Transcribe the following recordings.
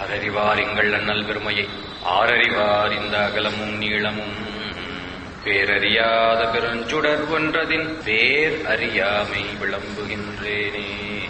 யாரறிவார் எங்கள் அண்ணல் பெருமையை ஆரறிவார் இந்த அகலமும் நீளமும் பேரறியாத பெருஞ்சுடர் ஒன்றதின் பேர் அறியாமை விளம்புகின்றேனே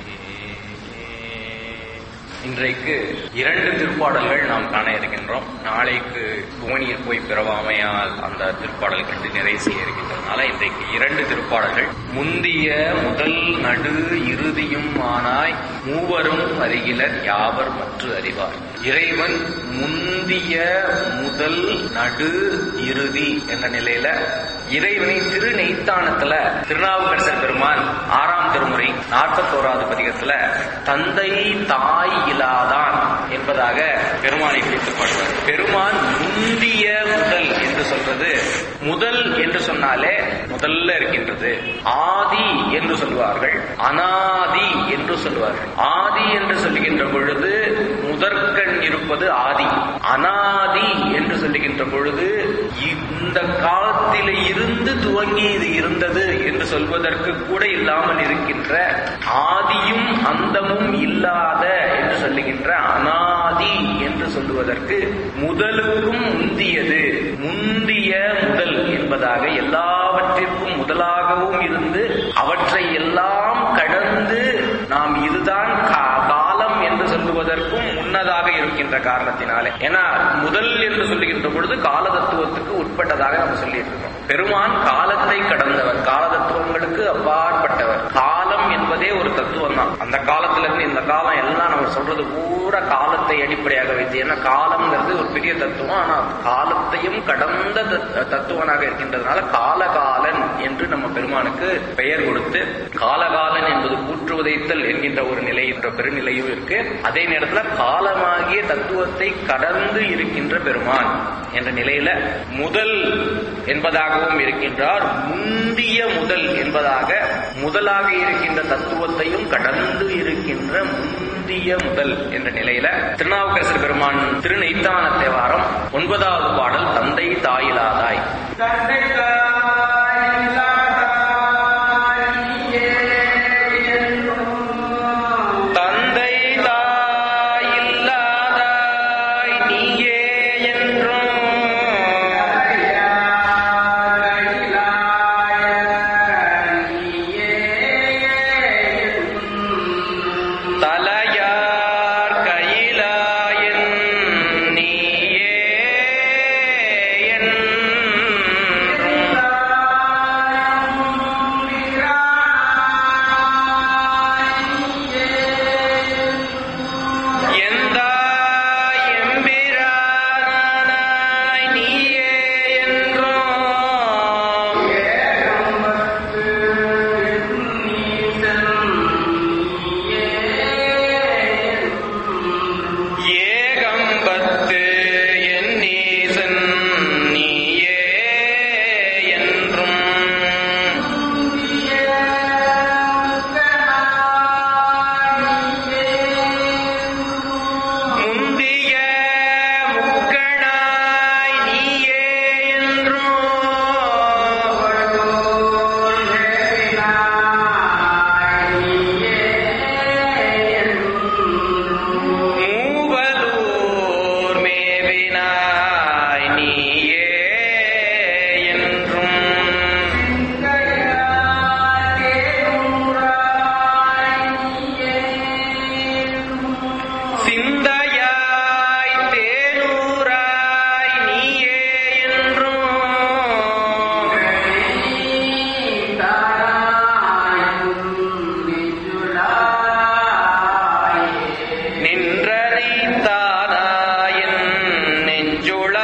இன்றைக்கு இரண்டு திருப்பாடல்கள் நாம் காண இருக்கின்றோம் நாளைக்கு புவனியில் போய் பிறவாமையால் அந்த திருப்பாடல் கண்டு நிறைவு செய்ய இருக்கின்றதுனால இன்றைக்கு இரண்டு திருப்பாடல்கள் முந்திய முதல் நடு இறுதியும் ஆனாய் மூவரும் அருகிலர் யாவர் மற்ற அறிவார் இறைவன் முந்திய முதல் நடு இறுதி என்ற நிலையில இறைவனை திரு நெய்த்தானத்துல திருநாவுக்கரசர் பெருமான் ஆறாம் திருமுறை நாற்பத்தோராவது பதிகத்துல தந்தை தாய் இலாதான் என்பதாக பெருமானை குறித்து பாடுவார் பெருமான் முந்திய முதல் என்று சொல்றது முதல் என்று சொன்னாலே முதல்ல இருக்கின்றது ஆதி என்று சொல்வார்கள் அனாதி என்று சொல்வார்கள் ஆதி என்று சொல்லுகின்ற பொழுது முதற்கண் இருப்பது ஆதி அனாதி என்று சொல்லுகின்ற பொழுது இந்த காலத்திலே இருந்து துவங்கி இது இருந்தது என்று சொல்வதற்கு கூட இல்லாமல் இருக்கின்ற ஆதியும் அந்தமும் இல்லாத என்று சொல்லுகின்ற அனாதி என்று சொல்லுவதற்கு முதலுக்கும் முந்தியது முந்திய முதல் என்பதாக எல்லாவற்றிற்கும் முதலாகவும் இருந்து அவற்றை எல்லாம் கடந்து நாம் இதுதான் கா- காலம் என்று சொல்லுவதற்கும் முன்னதாக இருக்கின்ற காரணத்தினாலே ஏன்னா முதல் என்று சொல்லுகின்ற பொழுது கால தத்துவத்துக்கு உட்பட்டதாக நம்ம சொல்லிட்டு இருக்கோம் பெருமான் காலத்தை கடந்தவர் கால தத்துவங்களுக்கு அப்பாற்பட்டவர் காலம் என்பதே ஒரு தத்துவம் தான் அந்த காலத்துல இருந்து இந்த காலம் எல்லாம் நம்ம சொல்றது பூரா காலத்தை அடிப்படையாக வைத்து ஏன்னா காலம்ங்கிறது ஒரு பெரிய தத்துவம் ஆனா காலத்தையும் கடந்த தத்- தத்துவனாக இருக்கின்றதுனால காலகாலன் என்று நம்ம பெருமானுக்கு பெயர் கொடுத்து காலகாலன் என்பது கூற்று உதைத்தல் என்கின்ற ஒரு நிலை என்ற பெருநிலையும் இருக்கு அதே நேரத்துல காலமாகிய தத்துவத்தை கடந்து இருக்கின்ற பெருமான் என்ற நிலையில முதல் என்பதாகவும் இருக்கின்றார் முந்திய முதல் என்பதாக முதலாக இருக்கின்ற தத்துவத்தையும் கடந்து இருக்கின்ற முந்திய முதல் என்ற நிலையில திருநாவுக்கரசர் பெருமான் திருநெய்த்தான தேவாரம் ஒன்பதாவது பாடல் தந்தை தாயிலாதாய் தந்தை தாயில்லாதாய் நீயே என்றும் தந்தை தாயில்லாதாய் நீயே என்றும் தலையார் கையிலாயன் நீயே என்றும் எந்தா எம்பிரானாய் நீயே என்றும் ஏகம்பத்து என் நீசன் நீயே என்றும் முந்திய முக்கணாய் நீயே என்றும் மூவலூர் மேவினாய் நீயே என்றும் சிந்தையாய் தேனூராய் நீயே என்றும் நின்றறித்தானாயன் நெஞ்சுளாயே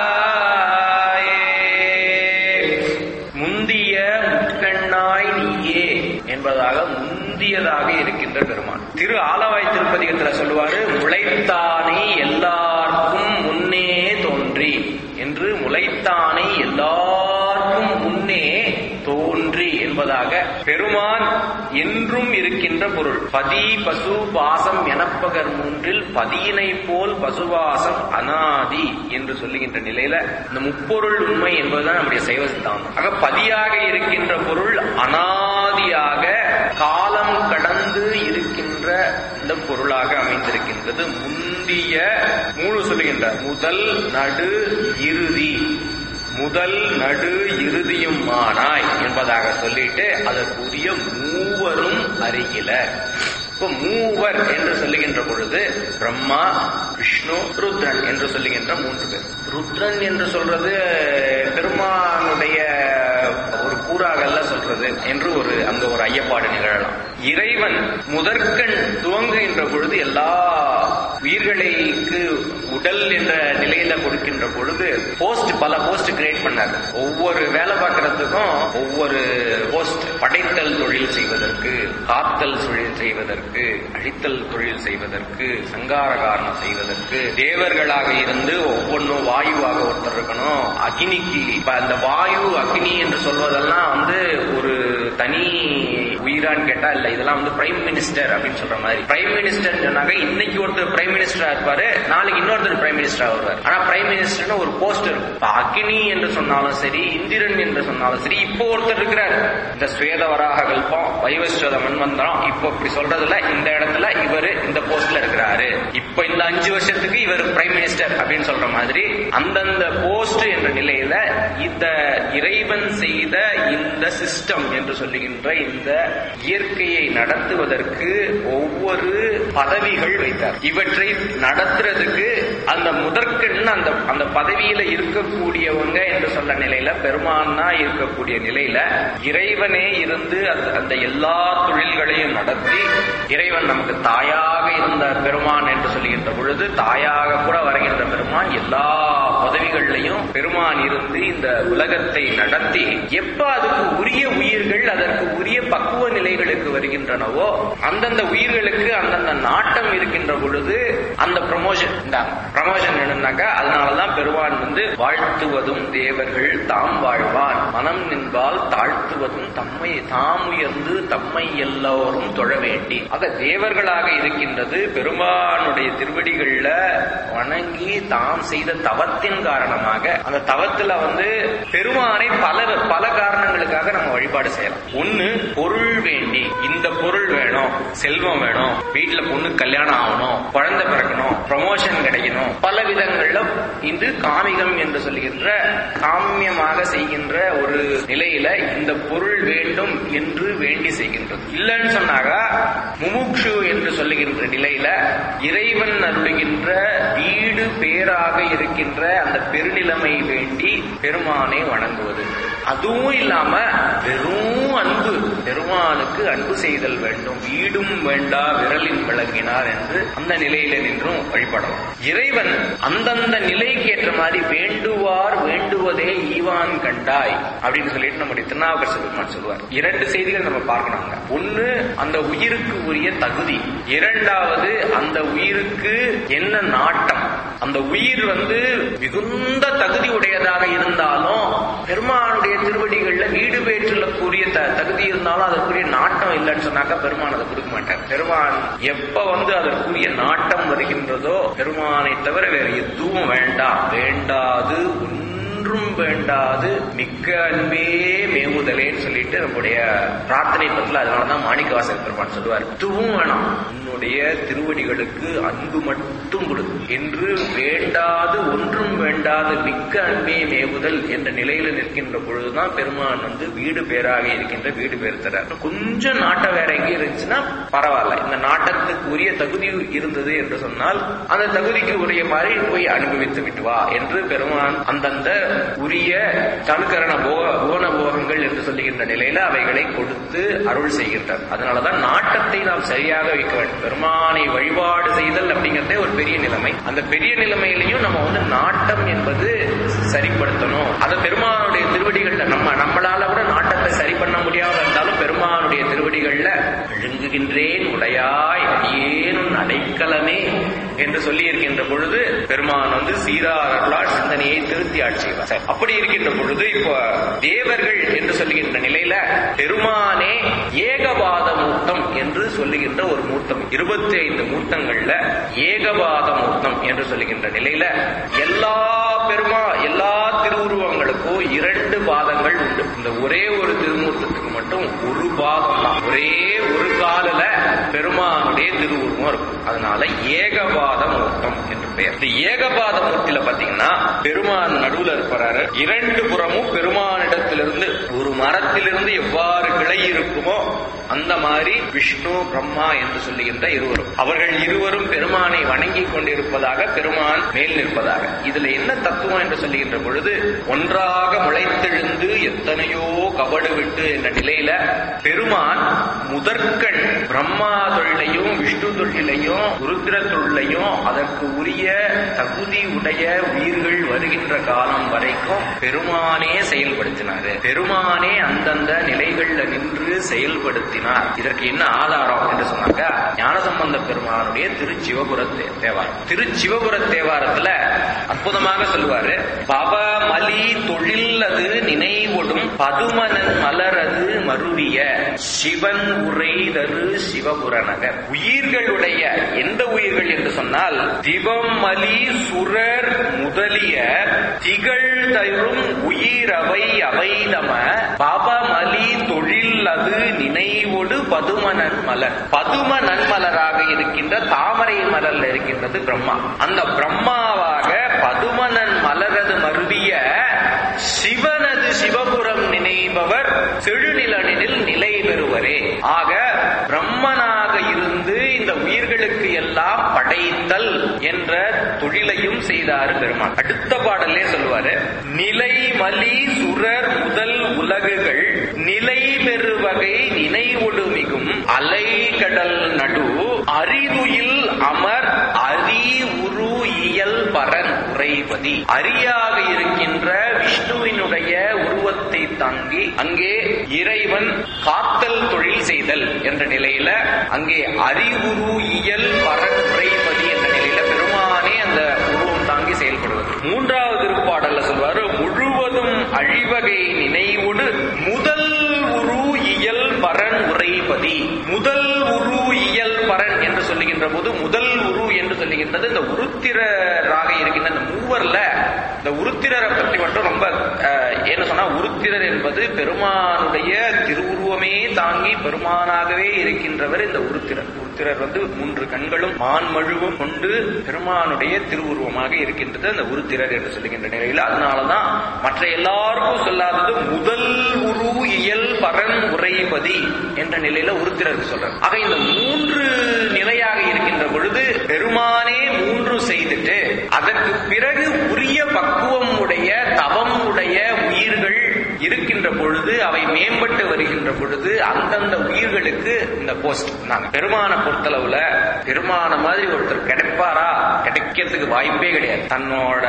முந்திய முட்கண்ணாய் நீயே என்பதாக முந்தியதாக இருக்கின்ற பெருமான் திரு ஆலவாய் திருப்பதிகத்துல சொல்லுவாரு முளைத்தானே எல்லாருக்கும் முன்னே தோன்றி என்று முளைத்தானே எல்லாருக்கும் முன்னே தோன்றி என்பதாக பெருமான் என்றும் இருக்கின்ற பொருள் பதி பசு பாசம் எனப்பகர் மூன்றில் பதியினை போல் பசுவாசம் அனாதி என்று சொல்லுகின்ற நிலையில இந்த முப்பொருள் உண்மை என்பதுதான் நம்முடைய சைவ சித்தாந்தம் ஆக பதியாக இருக்கின்ற பொருள் அனாதியாக காலம் கடந்து இருக்கின்ற இந்த பொருளாக அமைந்திருக்கின்றது முன் முந்திய மூணு சொல்லுகின்றார் முதல் நடு இறுதி முதல் நடு இறுதியும் ஆனாய் என்பதாக சொல்லிட்டு அதற்குரிய மூவரும் அருகில இப்ப மூவர் என்று சொல்லுகின்ற பொழுது பிரம்மா விஷ்ணு ருத்ரன் என்று சொல்லுகின்ற மூன்று பேர் ருத்ரன் என்று சொல்றது பெருமானுடைய ஒரு கூறாகல்ல சொல்றது என்று ஒரு அங்க ஒரு ஐயப்பாடு நிகழலாம் இறைவன் முதற்கண் துவங்குகின்ற பொழுது எல்லா உயிர்களுக்கு உடல் என்ற நிலையில கொடுக்கின்ற பொழுது போஸ்ட் பல போஸ்ட் கிரியேட் பண்ணார் ஒவ்வொரு வேலை பார்க்கறதுக்கும் ஒவ்வொரு போஸ்ட் படைத்தல் தொழில் செய்வதற்கு காத்தல் தொழில் செய்வதற்கு அழித்தல் தொழில் செய்வதற்கு சங்கார காரணம் செய்வதற்கு தேவர்களாக இருந்து ஒவ்வொன்றும் வாயுவாக ஒருத்தர் இருக்கணும் அக்னிக்கு இப்ப அந்த வாயு அக்னி என்று சொல்வதெல்லாம் வந்து ஒரு தனி உயிரான்னு கேட்டா இல்ல இதெல்லாம் வந்து பிரைம் மினிஸ்டர் அப்படின்னு சொல்ற மாதிரி பிரைம் மினிஸ்டர் சொன்னாங்க இன்னைக்கு ஒருத்தர் பிரைம் மினிஸ்டரா இருப்பாரு நாளைக்கு இன்னொருத்தர் பிரைம் மினிஸ்டரா வருவார் ஆனா பிரைம் மினிஸ்டர்னு ஒரு போஸ்ட் இருக்கும் இப்ப அக்னி என்று சொன்னாலும் சரி இந்திரன் என்று சொன்னாலும் சரி இப்போ ஒருத்தர் இருக்கிறாரு இந்த ஸ்வேதவராக கல்பம் வைவஸ்வத மன்வந்தரம் இப்போ இப்படி சொல்றதுல இந்த இடத்துல இவரு இந்த போஸ்ட்ல இருக்கிறாரு இப்ப இந்த அஞ்சு வருஷத்துக்கு இவர் பிரைம் மினிஸ்டர் அப்படின்னு சொல்ற மாதிரி அந்தந்த போஸ்ட் என்ற நிலையில இந்த இறைவன் செய்த இந்த சிஸ்டம் என்று சொல்லுகின்ற இந்த இயற்கையை நடத்துவதற்கு ஒவ்வொரு பதவிகள் வைத்தார் இவற்றை நடத்துறதுக்கு அந்த முதற்கண் அந்த அந்த பதவியில இருக்கக்கூடியவங்க என்று சொல்ல நிலையில பெருமானா இருக்கக்கூடிய நிலையில இறைவனே இருந்து அந்த- அந்த எல்லா தொழில்களையும் நடத்தி இறைவன் நமக்கு தாயாக இருந்த பெருமான் என்று சொல்லுகின்ற பொழுது தாயாக கூட வருகின்ற பெருமான் எல்லா பதவிகள்லையும் பெருமான் இருந்து இந்த உலகத்தை நடத்தி எப்ப அதுக்கு உரிய உயிர்கள் அதற்கு உரிய பக்குவ நிலைகளுக்கு வருகின்றனவோ அந்தந்த உயிர்களுக்கு அந்தந்த நாட்டம் இருக்கின்ற பொழுது அந்த ப்ரமோஷன் இந்த ப்ரமோஷன் என்னன்னாக்கா அதனாலதான் பெருமான் வந்து வாழ்த்துவதும் தேவர்கள் தாம் வாழ்வான் மனம் நின்பால் தாழ்த்துவதும் தம்மை தாம் உயர்ந்து தம்மை எல்லோரும் தொழ வேண்டி ஆக தேவர்களாக இருக்கின்றது பெருமானுடைய திருவடிகள்ல வணங்கி தாம் செய்த தவத்தின் காரணமாக அந்த தவத்துல வந்து பெருமானை பல பல காரணங்களுக்காக நம்ம வழிபாடு செய்யலாம் ஒண்ணு பொருள் வேண்டி இந்த பொருள் வேணும் செல்வம் வேணும் வீட்டுல பொண்ணு கல்யாணம் ஆகணும் குழந்தை பிறக்கணும் ப்ரமோஷன் கிடைக்கணும் பல விதங்கள்ல இது காமிகம் என்று சொல்லுகின்ற காமியமாக செய்கின்ற ஒரு நிலையில இந்த பொருள் வேண்டும் என்று வேண்டி செய்கின்றது இல்லைன்னு சொன்னாக்கா முமுக்ஷு என்று சொல்லுகின்ற நிலையில இறைவன் அருளுகின்ற வீடு பேராக இருக்கின்ற அந்த பெருநிலைமை வேண்டி பெருமானை வணங்குவது அதுவும் இல்லாம வெறும் அன்பு பெருமானுக்கு அன்பு செய்தல் வேண்டும் வீடும் வேண்டா விரலின் விளங்கினார் என்று அந்த நிலையில நின்றும் வழிபடலாம் இறைவன் அந்தந்த நிலைக்கு ஏற்ற மாதிரி வேண்டுவார் வேண்டுவதே ஈவான் கண்டாய் அப்படின்னு சொல்லிட்டு நம்முடைய திருநாவுக்கரசு பெருமான் சொல்லுவார் இரண்டு செய்திகள் நம்ம பார்க்கணும் அங்க. ஒண்ணு அந்த உயிருக்கு உரிய தகுதி இரண்டாவது அந்த உயிருக்கு என்ன நாட்டம் அந்த உயிர் வந்து மிகுந்த தகுதி உடையதாக இருந்தாலும் பெருமானுடைய திருவடிகள்ல வீடு பேற்றுல கூறிய த- தகுதி இருந்தாலும் அதற்குரிய நாட்டம் இல்லைன்னு சொன்னாக்கா பெருமான் அதை கொடுக்க மாட்டார் பெருமான் எப்ப வந்து அதற்குரிய நாட்டம் வருகின்றதோ பெருமானை தவிர வேற எதுவும் வேண்டாம் வேண்டாது ஒன்றும் வேண்டாது மிக்க அன்பே மேவுதலேன்னு சொல்லிட்டு நம்முடைய பிரார்த்தனை பத்தில அதனாலதான் மாணிக்கவாசக பெருமான் சொல்லுவார் எதுவும் வேணாம் உன்னுடைய திருவடிகளுக்கு அன்பு மட்டும் கொடு என்று வேண்டாது ஒன்றும் வேண்டாது மிக்க அன்பே மேவுதல் என்ற நிலையில நிற்கின்ற பொழுதுதான் பெருமான் வந்து வீடு பேராக இருக்கின்ற வீடு பேர் தரார் கொஞ்சம் நாட்டை வேற எங்க இருந்துச்சுன்னா பரவாயில்ல இந்த நாட்டத்துக்கு உரிய தகுதி இருந்தது என்று சொன்னால் அந்த தகுதிக்கு உரிய மாதிரி போய் அனுபவித்து விட்டு வா என்று பெருமான் அந்தந்த உரிய தனுக்கரண போக புவன போகங்கள் என்று சொல்லுகின்ற நிலையில அவைகளை கொடுத்து அருள் செய்கின்றார் அதனாலதான் நாட்டத்தை நாம் சரியாக வைக்க வேண்டும் பெருமானை வழிபாடு செய்தல் அப்படிங்கறதே ஒரு பெரிய நிலைமை அந்த பெரிய நிலைமையிலையும் நம்ம வந்து நாட்டம் என்பது சரிப்படுத்தணும் அதை பெருமானுடைய திருவடிகள்ல நம்ம நம்மளால கூட நாட்டத்தை சரி பண்ண முடியாம இருந்தாலும் பெருமானுடைய திருவடிகள்ல விழுங்குகின்றேன் உடையாய் அடியேனும் அடைக்கலமே என்று சொல்லி இருக்கின்ற பொழுது பெருமான் வந்து சீராரர்களால் சிந்தனையை திருத்தி ஆட்சிவார் சரி, அப்படி இருக்கின்ற பொழுது இப்போ தேவர்கள் என்று சொல்லுகின்ற நிலையில பெருமானே ஏகபாத மூர்த்தம் என்று சொல்லுகின்ற ஒரு மூர்த்தம் இருபத்தி ஐந்து மூர்த்தங்கள்ல ஏகபாத மூர்த்தம் என்று சொல்லுகின்ற நிலையில எல்லா பெருமா எல்லா திரு திருவுருவங்களுக்கோ இரண்டு பாதங்கள் உண்டு இந்த ஒரே ஒரு திருமூர்த்தத்துக்கு மட்டும் ஒரு பாதம் தான் ஒரே ஒரு காலில பெருமானுடைய திருவுருவம் இருக்கும் அதனால ஏகபாத மூர்த்தம் என்று பெயர் இந்த ஏகபாத மூர்த்தியில பாத்தீங்கன்னா பெருமான் நடுவுல இருப்பாரு இரண்டு புறமும் பெருமானிடத்திலிருந்து ஒரு மரத்திலிருந்து எவ்வாறு கிளை இருக்குமோ அந்த மாதிரி விஷ்ணு பிரம்மா என்று சொல்லுகின்ற இருவரும் அவர்கள் இருவரும் பெருமானை வணங்கி கொண்டிருப்பதாக பெருமான் மேல் நிற்பதாக இதுல என்ன தத்துவம் என்று சொல்லுகின்ற பொழுது ஒன்றாக முளைத்தெழுந்து எத்தனையோ கபடு விட்டு என்ற நிலையில பெருமான் முதற்கண் பிரம்மா தொழிலையும் விஷ்ணு தொழிலையும் ருத்ர தொழிலையும் அதற்கு உரிய தகுதி உடைய உயிர்கள் வருகின்ற காலம் வரைக்கும் பெருமானே செயல்படுத்தினாரு பெருமானே அந்தந்த நிலைகள்ல நின்று செயல்படுத்தினார் இதற்கு என்ன ஆதாரம் என்று சொன்னாக்க ஞானசம்பந்த பெருமானுடைய திருச்சிவபுர தே- தேவாரம் திருச்சிவபுர தேவாரத்துல அற்புதமாக சொல்லுவாரு பவமலி தொழில் அது நினைவொடும் பதுமனன் மலரது மருவிய சிவன் உரைதரு சிவபுர நகர் உயிர்களுடைய எந்த உயிர்கள் என்று சொன்னால் திவமலி சுரர் முதலிய திகழ் தரும் உயிரவை அவைதம பவமலி தொழில் அது நினைவொடு பதுமனன் மலர் பதும நன்மலராக இருக்கின்ற தாமரை மலர்ல இருக்கின்றது பிரம்மா அந்த பிரம்மாவாக பதுமனன் மலரது மருவிய சிவனது சிவபுரம் நினைபவர் செழுநிலனில் நிலை பெறுவரே ஆக பிரம்மனாக இருந்து இந்த உயிர்களுக்கு எல்லாம் படைத்தல் என்ற தொழிலையும் செய்தார் பெருமான் அடுத்த பாடல்லே சொல்லுவாரு நிலை மலி சுரர் முதல் உலகுகள் நிலை பெறுவகை நினைவொடு மிகும் அலைகடல் நடு அரிதுயில் அமர் அரி உரு இயல் பரன் உரைபதி அரியாக இருக்கின்ற விஷ்ணுவினுடைய உருவத்தை தாங்கி அங்கே இறைவன் காத்தல் தொழில் செய்தல் என்ற நிலையில அங்கே அறிவுரு இயல் பரன் உரைபதி என்ற நிலையில பெருமானே அந்த உருவம் தாங்கி செயல்படுவது மூன்றாவது திருப்பாடல்ல சொல்வாரு முழுவதும் அழிவகை நினைவோடு முதல் உரு இயல் பரன் உரைபதி முதல் உரு இயல் பரன் என்று சொல்லுகின்ற போது முதல் உரு என்று சொல்லுகின்றது இந்த உருத்திரராக இருக்கின்ற இந்த மூவர்ல இந்த உருத்திரரை பற்றி மட்டும் ரொம்ப அஹ், என்ன சொன்னா உருத்திரர் என்பது பெருமானுடைய திருவுருவமே தாங்கி பெருமானாகவே இருக்கின்றவர் இந்த உருத்திரர் உருத்திரர் வந்து மூன்று கண்களும் மான்மழுவும் கொண்டு பெருமானுடைய திருவுருவமாக இருக்கின்றது அந்த உருத்திரர் என்று சொல்லுகின்ற நிலையில் அதனாலதான் மற்ற எல்லாருக்கும் சொல்லாதது முதல் உரு இயல் பரன் உரைபதி என்ற நிலையில உருத்திரருக்கு சொல்றார் ஆக இந்த மூன்று நிலையாக இருக்கின்ற பொழுது பெருமானே மூன்று செய்துட்டு அதற்கு பிறகு உரிய பக்குவம் உடைய தவம் உடைய உயிர்கள் இருக்கின்ற பொழுது அவை மேம்பட்டு வருகின்ற பொழுது அந்தந்த உயிர்களுக்கு இந்த போஸ்ட் நாங்க பெருமான பொறுத்தளவுல பெருமான மாதிரி ஒருத்தர் கிடைப்பாரா கிடைக்கிறதுக்கு வாய்ப்பே கிடையாது தன்னோட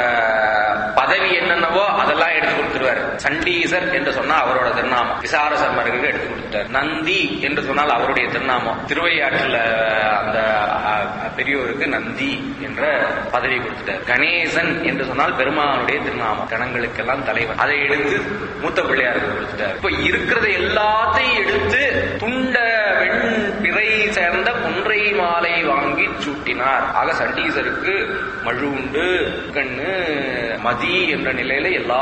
பதவி என்னென்னவோ அதெல்லாம் எடுத்து கொடுத்துருவாரு சண்டீசர் என்று சொன்னா அவரோட திருநாமம் விசார சர்மருக்கு எடுத்து கொடுத்தார் நந்தி என்று சொன்னால் அவருடைய திருநாமம் திருவையாற்றுல அந்த அஹ், பெரியோருக்கு நந்தி என்ற பதவி கொடுத்துட்டார் கணேசன் என்று சொன்னால் பெருமானுடைய திருநாமம் கணங்களுக்கெல்லாம் தலைவன் அதை எடுத்து மூத்த பிள்ளையாருக்கு கொடுத்துட்டார் இப்ப இருக்கிறத எல்லாத்தையும் எடுத்து துண்ட வெண் பிறை சேர்ந்த பொன்றை மாலை வாங்கி சூட்டினார் ஆக சண்டீசருக்கு மழு உண்டு கண்ணு மதி என்ற நிலையில எல்லா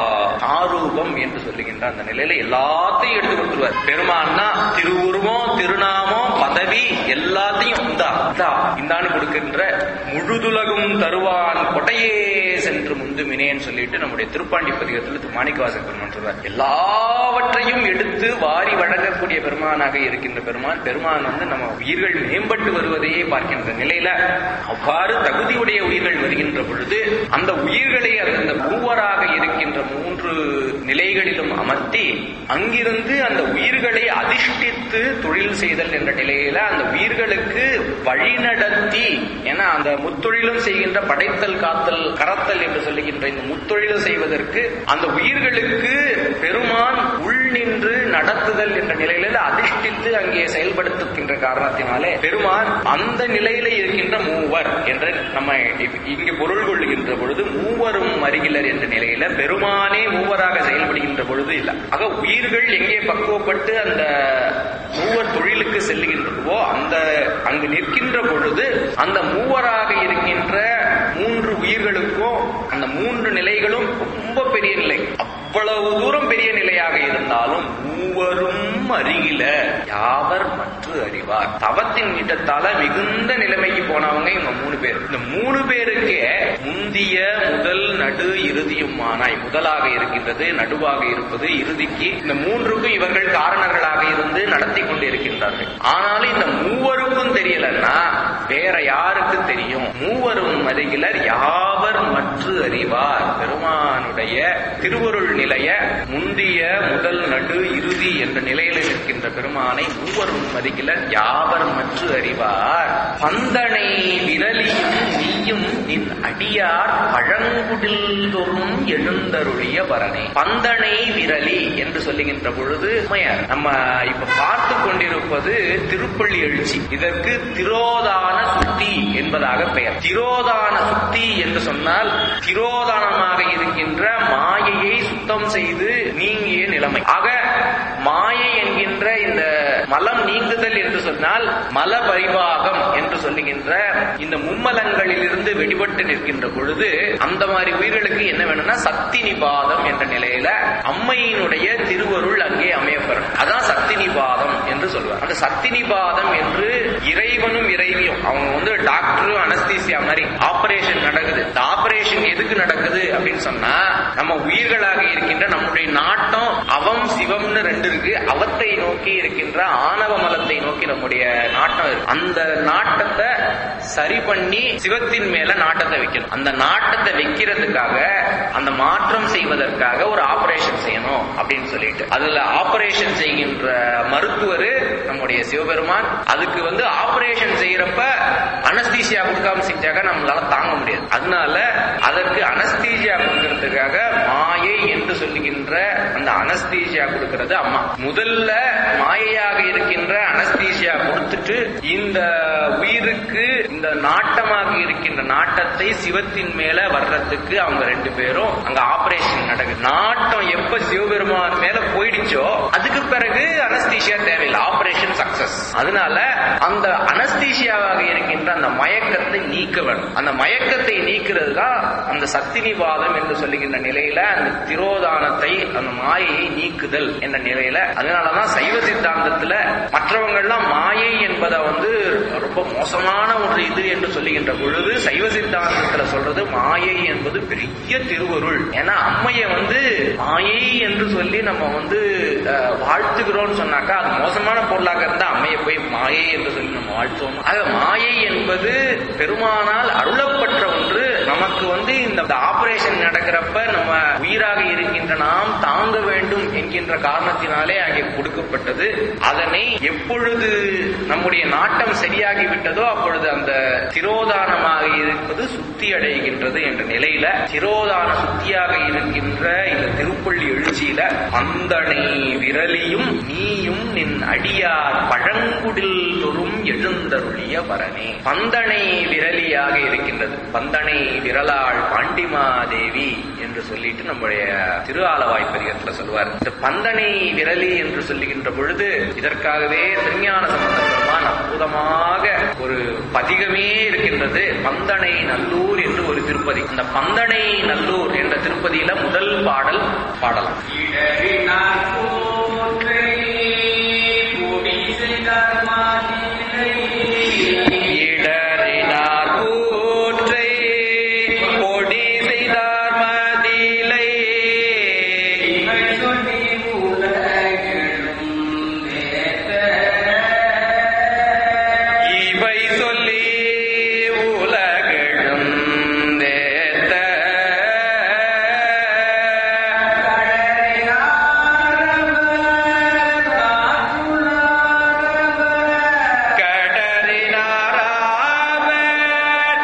ஆரூபம் என்று சொல்லுகின்ற அந்த நிலையில எல்லாத்தையும் எடுத்து கொடுத்துருவார் பெருமான்னா திருவுருவம் திருநாமம் பதவி எல்லாத்தையும் இந்தா இந்தா இந்தான்னு கொடுக்கின்ற முழுதுலகும் தருவான் கொடையே சென்று முந்துமினேன்னு சொல்லிட்டு நம்முடைய திருப்பாண்டி பதிகத்தில் திரு மாணிக்கவாசக பெருமான் சொல்றார் எல்லாவற்றையும் எடுத்து வாரி வழங்கக்கூடிய பெருமானாக இருக்கின்ற பெருமான் பெருமான் வந்து நம்ம உயிர்கள் மேம்பட்டு வருவதையே பார்க்கின்ற நிலையில அவ்வாறு தகுதியுடைய உயிர்கள் வருகின்ற பொழுது அந்த உயிர்களை அந்த மூவராக இருக்கின்ற மூன்று நிலைகளிலும் அமர்த்தி அங்கிருந்து அந்த உயிர்களை அதிஷ்டித்து தொழில் செய்தல் என்ற நிலையில அந்த உயிர்களுக்கு வழிநடத்தி ஏன்னா அந்த முத்தொழிலும் செய்கின்ற படைத்தல் காத்தல் கரத்தல் என்று சொல்லுகின்ற இந்த முத்தொழிலும் செய்வதற்கு அந்த உயிர்களுக்கு பெருமான் உள் நின்று நடத்துதல் என்ற நிலையில அதிஷ்டித்து அங்கே செயல்படுத்துகின்ற காரணத்தினாலே பெருமான் அந்த நிலையில இருக்கின்ற மூவர் என்று நம்ம இ- இங்கு பொருள் கொள்ளுகின்ற பொழுது மூவரும் அருகிலர் என்ற நிலையில பெருமானே மூவராக செயல்படுகின்ற பொழுது இல்ல ஆக உயிர்கள் எங்கே பக்குவப்பட்டு அந்த மூவர் தொழிலுக்கு செல்லுகின்றதோ அந்த அங்கு நிற்கின்ற பொழுது அந்த மூவராக இருக்கின்ற மூன்று உயிர்களுக்கும் அந்த மூன்று நிலைகளும் ரொம்ப பெரிய நிலை அருகில யாவர் மற்ற அறிவார் தவத்தின் ஈட்டத்தால மிகுந்த நிலைமைக்கு போனவங்க இவங்க மூணு பேர் இந்த மூணு பேருக்கே முந்திய முதல் நடு இறுதியுமானாய் முதலாக இருக்கின்றது நடுவாக இருப்பது இறுதிக்கு இந்த மூன்றுக்கும் இவர்கள் காரணர்களாக இருந்து நடத்தி கொண்டு இருக்கின்றார்கள் ஆனாலும் இந்த மூவருக்கும் தெரியலன்னா வேற யாருக்கு தெரியும் மூவரும் அருகிலர் யாவர் மற்ற அறிவார் பெருமானுடைய திருவருள் நிலைய முந்திய முதல் நடு இறுதி என்ற நிலையில் இருக்கின்ற பெருமானை மூவரும் அருகிலர் யாவர் மற்ற அறிவார் பந்தனை விரலியும் நீயும் நின் அடியார் பழங்குடில் தோறும் எழுந்தருளிய பரணே பந்தனை விரலி என்று சொல்லுகின்ற பொழுது உண்மையார். நம்ம இப்ப பார்த்து கொண்டிருப்பது திருப்பள்ளி எழுச்சி இதற்கு திரோதான சுத்தி என்பதாக பெயர் திரோதான சுத்தி என்று சொன்னால் திரோதானமாக இருக்கின்ற மாயையை சுத்தம் செய்து நீங்கிய நிலைமை ஆக மாயை என்கின்ற இந்த மலம் நீங்குதல் என்று சொன்னால் மல பரிபாகம் என்று சொல்லுகின்ற இந்த மும்மலங்களிலிருந்து வெடிபட்டு நிற்கின்ற பொழுது அந்த மாதிரி உயிர்களுக்கு என்ன வேணும்னா சக்தி நிபாதம் என்ற நிலையில அம்மையினுடைய திருவருள் அங்கே அமையப்பெறும் அதான் சக்தி நிபாதம் என்று சொல்லுவார் அந்த சக்தி நிபாதம் என்று இறைவனும் இறைவியும் அவங்க வந்து டாக்டரும் அனஸ்தீசியா மாதிரி ஆபரேஷன் நடக்குது இந்த ஆபரேஷன் எதுக்கு நடக்குது அப்படின்னு சொன்னா நம்ம உயிர்களாக இருக்கின்ற நம்முடைய நாட்டம் அவம் சிவம்னு ரெண்டு இருக்கு அவத்தை நோக்கி இருக்கின்ற ஆணவ மலத்தை நோக்கி நம்முடைய நாட்டம் இருக்கு அந்த நாட்டத்தை சரி பண்ணி சிவத்தின் மேல நாட்டத்தை வைக்கணும் அந்த நாட்டத்தை வைக்கிறதுக்காக அந்த மாற்றம் செய்வதற்காக ஒரு ஆபரேஷன் செய்யணும் அப்படின்னு சொல்லிட்டு அதுல ஆபரேஷன் செய்கின்ற மருத்துவர் நம்முடைய சிவபெருமான் அதுக்கு வந்து ஆபரேஷன் செய்யறப்ப அனஸ்தீசியா கொடுக்காம செஞ்சாக்க நம்மளால தாங்க முடியாது அதனால அதற்கு அனஸ்தீசியா கொடுக்கறதுக்காக மாயை என்று சொல்லுகின்ற அந்த அனஸ்தீசியா கொடுக்கிறது அம்மா முதல்ல மாயையாக இருக்கின்ற அனஸ்தீசியா கொடுத்துட்டு இந்த உயிருக்கு இந்த நாட்டமாக இருக்கின்ற நாட்டத்தை சிவத்தின் மேல வர்றதுக்கு அவங்க ரெண்டு பேரும் அங்க ஆபரேஷன் நடக்குது நாட்டம் எப்ப சிவபெருமான் மேல போயிடுச்சோ அதுக்கு பிறகு அனஸ்தீசியா தேவையில்லை ஆபரேஷன் சக்சஸ் அதனால அந்த அனஸ்தீசியாவாக இருக்கின்ற அந்த மயக்கத்தை நீக்க வேண்டும் அந்த மயக்கத்தை நீக்கிறது தான் அந்த சக்தி நிவாதம் என்று சொல்லுகின்ற நிலையில அந்த திரோதானத்தை அந்த மாயையை நீக்குதல் என்ற நிலையில அதனாலதான் சைவ சித்தாந்தத்துல மற்றவங்க எல்லாம் மாயை என்பதை வந்து ரொம்ப மோசமான ஒரு இது என்று சொல்லுகின்ற பொழுது சைவ சித்தாந்தத்துல சொல்றது மாயை என்பது பெரிய திருவருள் ஏன்னா அம்மைய வந்து மாயை என்று சொல்லி நம்ம வந்து அஹ், வாழ்த்துகிறோம்னு சொன்னாக்கா அது மோசமான பொருளாக இருந்தா அம்மையை போய் மாயை என்று சொல்லி நம்ம வாழ்த்துவோம் ஆக மாயை என்பது பெருமானால் அருளப்பட்ட ஒன்று நமக்கு வந்து இந்த ஆபரேஷன் நடக்கிறப்ப நம்ம உயிராக இருக்கின்ற நாம் தாங்க வேண்டும் என்கின்ற காரணத்தினாலே அங்கே கொடுக்கப்பட்டது அதனை எப்பொழுது நம்முடைய நாட்டம் சரியாகி விட்டதோ அப்பொழுது அந்த திரோதானமாக இருப்பது சுத்தி அடைகின்றது என்ற நிலையில திரோதான சுத்தியாக இருக்கின்ற இந்த திருப்பள்ளி எழுச்சியில அந்தனை விரலியும் நீயும் நின் அடியார் பழங்குடில் தொறும் எழுந்தருளிய பரணே பந்தனை விரலியாக இருக்கின்றது பந்தனை விரலாள் பாண்டிமாதேவி என்று சொல்லிட்டு நம்முடைய திரு ஆலவாய் பெரியத்துல சொல்வார் இந்த பந்தனை விரலி என்று சொல்லுகின்ற பொழுது இதற்காகவே திருஞான சம்பந்த பெருமான் அற்புதமாக ஒரு பதிகமே இருக்கின்றது பந்தனை நல்லூர் என்று ஒரு திருப்பதி அந்த பந்தனை நல்லூர் என்ற திருப்பதியில முதல் பாடல் பாடலாம் இடறினார் கூற்றை குடி செய்தார் மாதிரை இடறினார் கூற்றை பொடி செய்தார் மதிலை இவை சொல்லி உலகெழும் தேத்த இவை சொல்லி உலகெழும் தேத்த கடறினாராவர்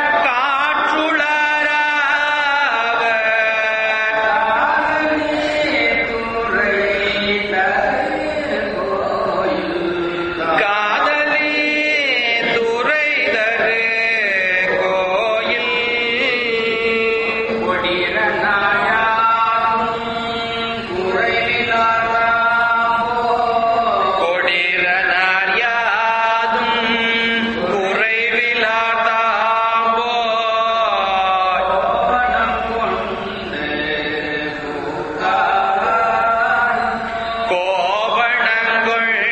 காற்றுளராவர் காதலி துறை தரு கோயில் கொடிரனார் யாதும் குறைவிலார் தாம்போ கோவணங்கொள்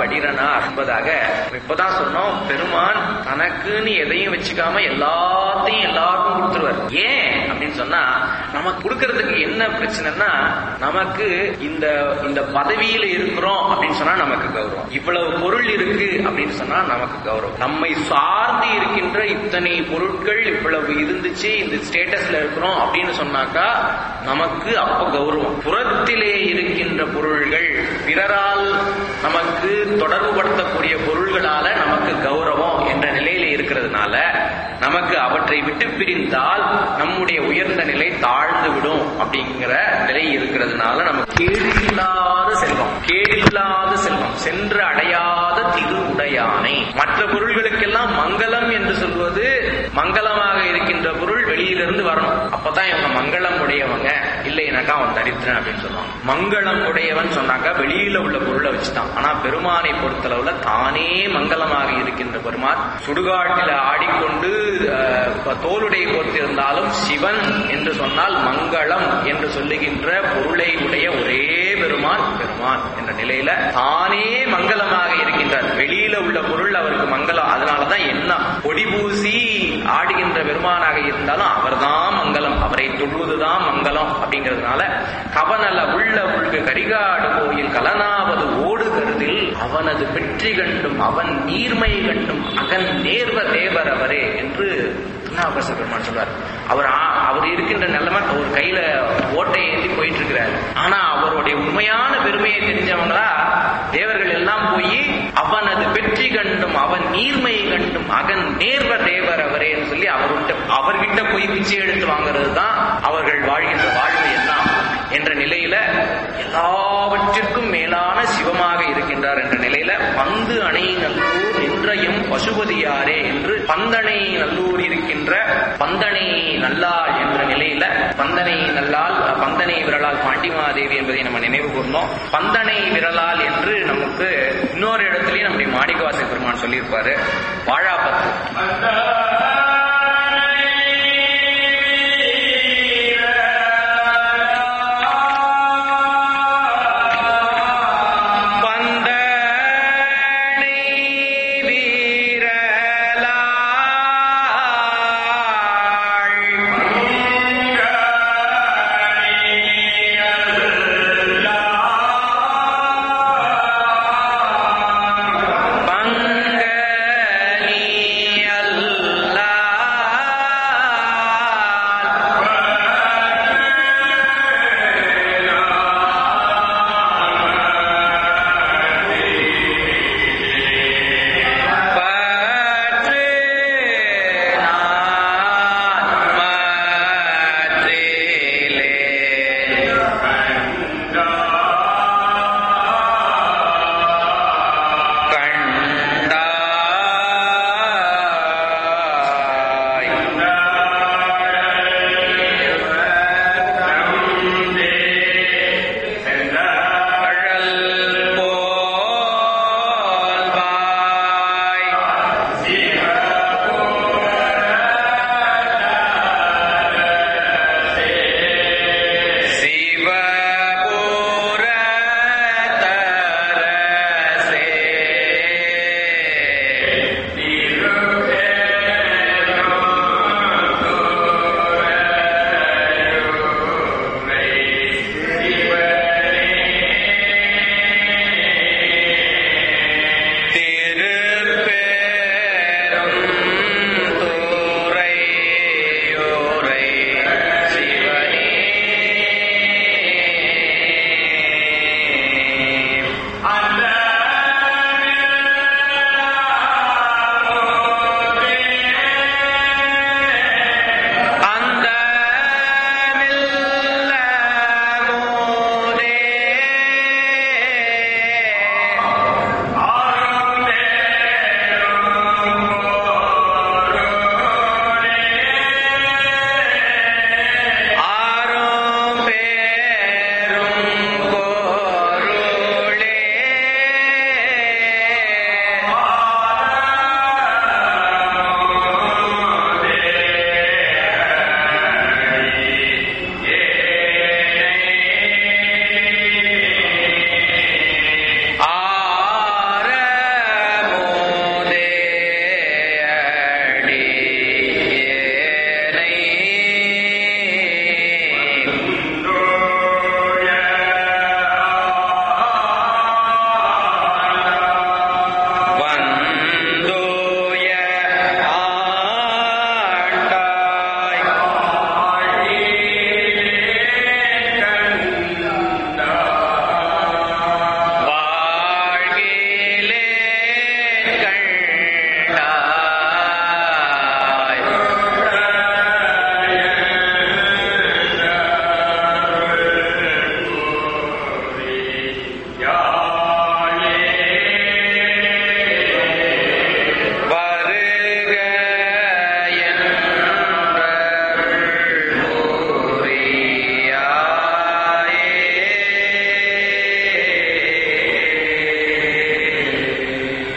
படிரனா என்பதாக இப்பதான் சொன்னோம் பெருமான் தனக்குன்னு எதையும் வச்சுக்காம எல்லாத்தையும் எல்லாருக்கும் கொடுத்துருவார் ஏன் அப்படின்னு சொன்னா நமக்கு கொடுக்கறதுக்கு என்ன பிரச்சனைனா நமக்கு இந்த இந்த பதவியில இருக்கிறோம் அப்படின்னு சொன்னா நமக்கு கௌரவம் இவ்வளவு பொருள் இருக்கு அப்படின்னு சொன்னா நமக்கு கௌரவம் நம்மை சார்ந்து இருக்கின்ற இத்தனை பொருட்கள் இவ்வளவு இருந்துச்சு இந்த ஸ்டேட்டஸ்ல இருக்கிறோம் அப்படின்னு சொன்னாக்கா நமக்கு அப்ப கௌரவம் புறத்திலே இருக்கின்ற பொருள்கள் பிறரால் நமக்கு தொடர்புபடுத்தக்கூடிய பொருள்களால நமக்கு கௌரவம் என்ற நிலையில இருக்கிறதுனால நமக்கு அவற்றை விட்டு பிரிந்தால் நம்முடைய உயர்ந்த நிலை தாழ்ந்து விடும் அப்படிங்கிற நிலை இருக்கிறதுனால நமக்கு கேடில்லாத செல்வம் கேடில்லாத செல்வம் சென்று அடையாத திரு உடையானை மற்ற பொருள்களுக்கெல்லாம் மங்களம் என்று சொல்வது மங்களமாக இருக்கின்ற பொருள் வெளியிலிருந்து வரணும் அப்பதான் இவங்க மங்களம் உடையவங்க இல்லைனாக்கா அவன் தரித்திரன் அப்படின்னு சொல்லுவாங்க மங்களம் உடையவன் சொன்னாக்கா வெளியில உள்ள பொருளை வச்சுட்டான் ஆனா பெருமானை பொறுத்தளவுல தானே மங்களமாக இருக்கின்ற பெருமான் சுடுகாட்டில ஆடிக்கொண்டு அஹ், தோலுடை போர்த்திருந்தாலும் சிவன் என்று சொன்னால் மங்களம் என்று சொல்லுகின்ற பொருளை உடைய ஒரே பெருமான் பெருமான் என்ற நிலையில தானே மங்களமாக இருக்கின்றார் வெளியில உள்ள பொருள் அவருக்கு மங்களம் அதனாலதான் என்ன பொடி பூசி ஆடுகின்ற பெருமானாக இருந்தாலும் அவர்தான் மங்களம் அவரை தொழுவதுதான் மங்களம் அப்படிங்கிறதுனால கவனல உள்ள உள்கு கரிகாடு கோயில் கலனாவது ஓடுகிறதில் அவனது வெற்றி கண்டும் அவன் நீர்மை கண்டும் அகன் நேர்வ தேவர் அவரே என்று திருநாவுக்கரச பெருமான் சொல்றார் அவர் ஆ- அவர் இருக்கின்ற நிலைமை ஒரு கையில ஓட்டை ஏந்தி போயிட்டு இருக்கிறார் ஆனா அவருடைய உண்மையான பெருமையை தெரிஞ்சவங்களா தேவர்கள் எல்லாம் போய் அவனது வெற்றி கண்டும் அவன் நீர்மை கண்டும் அகன் நேர்வ தேவர் அவரே என்று சொல்லி அவர்கிட்ட அவர்கிட்ட போய் பிச்சை எடுத்து வாங்குறது தான் அவர்கள் வாழ்கின்ற வாழ்வு எல்லாம் என்ற நிலையில எல்லாவற்றிற்கும் மேலான சிவமாக இருக்கின்றார் என்ற நிலையில பந்து அணை நல்லூர் நின்றையும் பசுபதியாரே என்று பந்தனை நல்லூர் இருக்கின்ற பந்தனை நல்லாள் என்ற நிலையில பந்தனை நல்லாள் பந்தனை விரலால் பாண்டிமாதேவி என்பதை நம்ம நினைவு கூர்ந்தோம் பந்தனை விரலால் என்று நமக்கு இன்னொரு இடத்துலயும் நம்முடைய மாணிக்கவாச பெருமான் சொல்லியிருப்பாரு வாழாப்பத்து பந்தனை வீரலாள் பங்கனி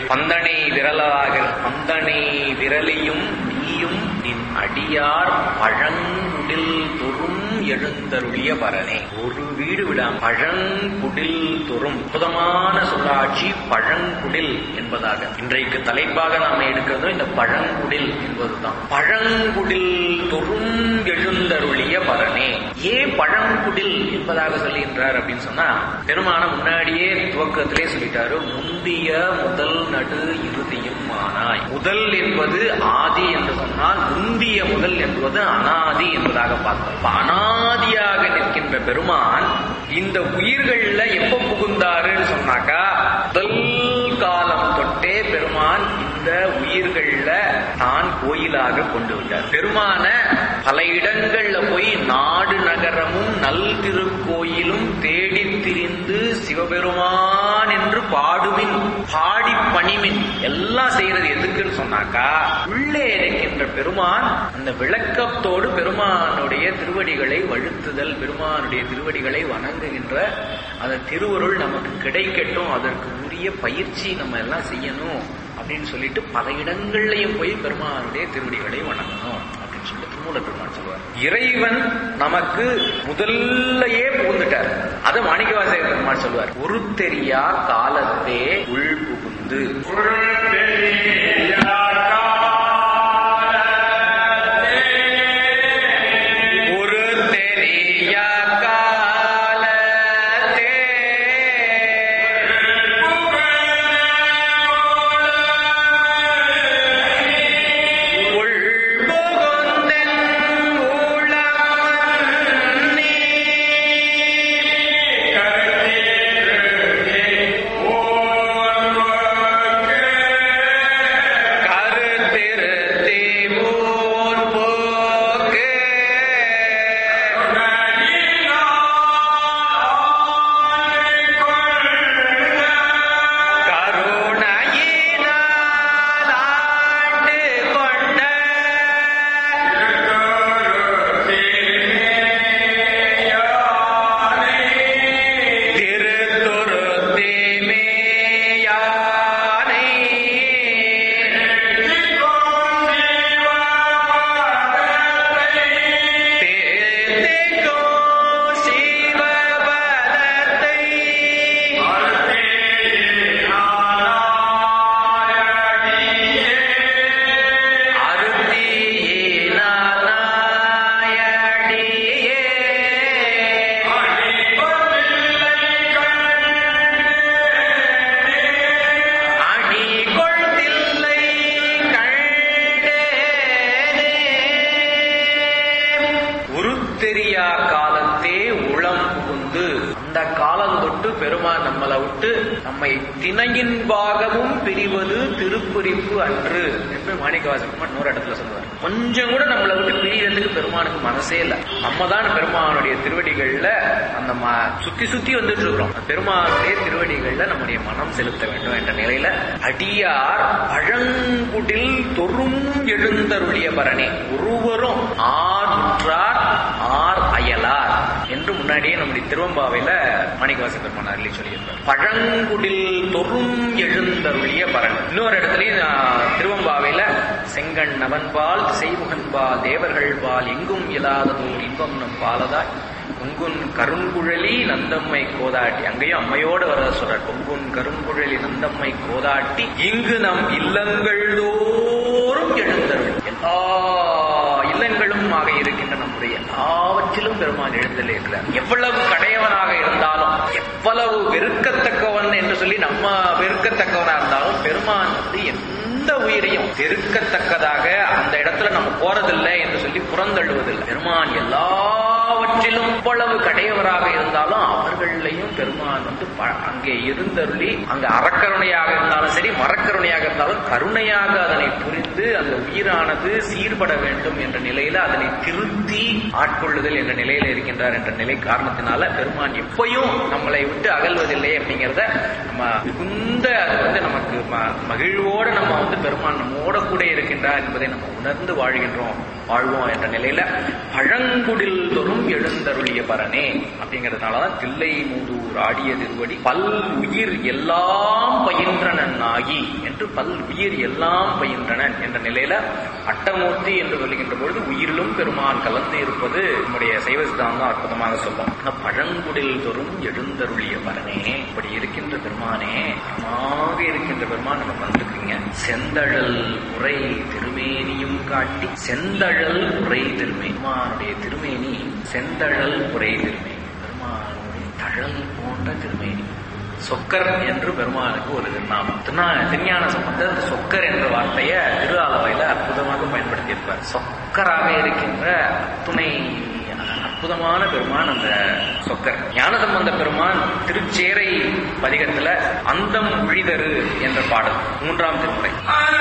பந்தனை விரலாக பந்தனை விரலியும் நீயும் நின் அடியார் பழங்குடில் தொறும் எழுந்தருளிய பரனே ஒரு வீடு விடாம பழங்குடில் தொறும் அற்புதமான சொல்லாட்சி பழங்குடில் என்பதாக இன்றைக்கு தலைப்பாக நாம எடுக்கிறதும் இந்த பழங்குடில் என்பதுதான் பழங்குடில் தொறும் எழுந்தருளிய பரனே ஏன் பழங்குடில் என்பதாக சொல்லுகின்றார் அப்படின்னு சொன்னா பெருமான முன்னாடியே துவக்கத்திலே சொல்லிட்டாரு முந்திய முதல் நடு இறுதியும் ஆனாய் முதல் என்பது ஆதி என்று சொன்னால் முந்திய முதல் என்பது அனாதி என்பதாக பார்த்தோம் இப்ப அனாதியாக நிற்கின்ற பெருமான் இந்த உயிர்கள்ல எப்ப புகுந்தாருன்னு சொன்னாக்கா முதல் காலம் தொட்டே பெருமான் இந்த உயிர்கள்ல தான் கோயிலாக கொண்டு விட்டார் பெருமான பல இடங்கள்ல போய் நாடு நகரமும் நல் திருக்கோயிலும் தேடி திரிந்து சிவபெருமான் என்று பாடுமின் பாடி பணிமின் எல்லாம் செய்யறது எதுக்குன்னு சொன்னாக்கா உள்ளே இருக்கின்ற பெருமான் அந்த விளக்கத்தோடு பெருமானுடைய திருவடிகளை வழுத்துதல் பெருமானுடைய திருவடிகளை வணங்குகின்ற அந்த திருவருள் நமக்கு கிடைக்கட்டும் அதற்கு உரிய பயிற்சி நம்ம எல்லாம் செய்யணும் அப்படின்னு சொல்லிட்டு பல இடங்கள்லயும் போய் பெருமானுடைய திருவடிகளை வணங்கணும் அப்படின்னு சொல்லிட்டு திருமூல பெருமான் சொல்லுவார் இறைவன் நமக்கு முதல்லயே புகுந்துட்டார் அதை மாணிக்கவாசகர் பெருமான் சொல்லுவார் ஒரு தெரியா காலத்தே உள் புகுந்து ஒரு தெரியா காலத்தே உள் புகுந்தென் உளமன்னி கருத்திருத்தி ஊர் போக்கு கருணையினால் ஆண்டு கொண்ட திருத்துருத்தி மேயானை தேர்ந்தெங்கோ சிவபதத்தை உருத்தெரியா காலத்தே உளம் புகுந்து அந்த காலம் தொட்டு பெருமான் நம்மளை விட்டு நம்மை திணையின்பாகவும் பிரிவது திருப்புரிப்பு அன்று என்று மாணிக்கவாசகமா இன்னொரு இடத்துல சொல்லுவார் கொஞ்சம் கூட நம்மளை விட்டு பிரியறதுக்கு பெருமானுக்கு மனசே இல்ல நம்ம தான் பெருமானுடைய திருவடிகள்ல அந்த ம- சுத்தி சுத்தி வந்துட்டு இருக்கிறோம் அந்த பெருமானுடைய திருவடிகள்ல நம்முடைய மனம் செலுத்த வேண்டும் என்ற நிலையில அடியார் பழங்குடில் தொறும் எழுந்தருளிய பரணே ஒருவரும் ஆர் உற்றார் ஆர் அயலார் என்று முன்னாடியே நம்முடைய திருவம்பாவையில மாணிக்கவாச பெருமான் அருளி சொல்லியிருப்பார் பழங்குடில் தொறும் எழுந்தருளிய பரண் இன்னொரு இடத்துலயும் ஆஹ், திருவம்பாவையில செங்கண் நவன்பால் செய்முகன்பால் தேவர்கள் பால் எங்கும் இல்லாததோர் இன்பம் நம் பாலதாய் பொங்குன் கருங்குழலி நந்தம்மை கோதாட்டி அங்கேயும் அம்மையோடு வர சொல்றார் பொங்குன் கருங்குழலி நந்தம்மை கோதாட்டி இங்கு நம் இல்லங்கள் தோறும் எழுந்தருள் எல்லா இல்லங்களும் ஆக இருக்கின்ற நம்முடைய எல்லாவற்றிலும் பெருமான் எழுந்தல் இருக்கிறார் எவ்வளவு கடையவனாக இருந்தாலும் எவ்வளவு வெறுக்கத்தக்கவன் என்று சொல்லி நம்ம வெறுக்கத்தக்கவனா இருந்தாலும் பெருமான் வந்து எந்த உயிரையும் வெறுக்கத்தக்கதாக அந்த இடத்துல நம்ம போறதில்லை என்று சொல்லி புறந்தள்ளுவதில்லை பெருமான் எல்லாவற்றிலும் எவ்வளவு கடையவராக இருந்தாலும் அவர்களையும் பெருமான் வந்து ப- அங்கே இருந்தருளி அங்க அறக்கருணையாக இருந்தாலும் சரி மரக்கருணையாக இருந்தாலும் கருணையாக அதனை புரிந்து அந்த உயிரானது சீர்பட வேண்டும் என்ற நிலையில அதனை திருத்தி ஆட்கொள்ளுதல் என்ற நிலையில இருக்கின்றார் என்ற நிலை காரணத்தினால பெருமான் எப்பயும் நம்மளை விட்டு அகல்வதில்லை அப்படிங்கிறத நம்ம மிகுந்த அது வந்து நமக்கு ம- மகிழ்வோடு நம்ம வந்து பெருமான் நம்மோட கூட இருக்கின்றார் என்பதை நம்ம உணர்ந்து வாழ்கின்றோம் வாழ்வோம் என்ற நிலையில பழங்குடில் தோறும் எழுந்தருளிய பரனே அப்படிங்கறதுனாலதான் தில்லை மூதூர் ஆடிய திருவடி பல் உயிர் எல்லாம் பயின்றனன் ஆகி என்று பல் உயிர் எல்லாம் பயின்றனன் என்ற நிலையில அட்டமூர்த்தி என்று சொல்லுகின்ற பொழுது உயிரிலும் பெருமான் கலந்து இருப்பது நம்முடைய சைவ சித்தாந்தம் அற்புதமாக சொல்லும் ஆனா பழங்குடில் தோறும் எழுந்தருளிய பரனே இப்படி இருக்கின்ற பெருமானே நலமாக இருக்கின்ற பெருமான் நம்ம வந்திருக்கீங்க செந்தழல் உரை திருமேனியும் காட்டி செந்தழல் உரை திருமேனி பெருமானுடைய திருமேனி செந்தழல் உரை திருமேனி பெருமானுடைய தழல் போன்ற திருமேனி சொக்கர் என்று பெருமானுக்கு ஒரு திருநாமம் திருநா திருஞான சம்பந்தர் அந்த சொக்கர் என்ற வார்த்தையை திரு ஆலவையில அற்புதமாக பயன்படுத்தியிருப்பார் சொக்கராக இருக்கின்ற துணை அற்புதமான பெருமான் அந்த சொக்கர் ஞானசம்பந்த பெருமான் திருச்சேரை பதிகத்துல அந்தம் உழிதரு என்ற பாடல் மூன்றாம் திருமுறை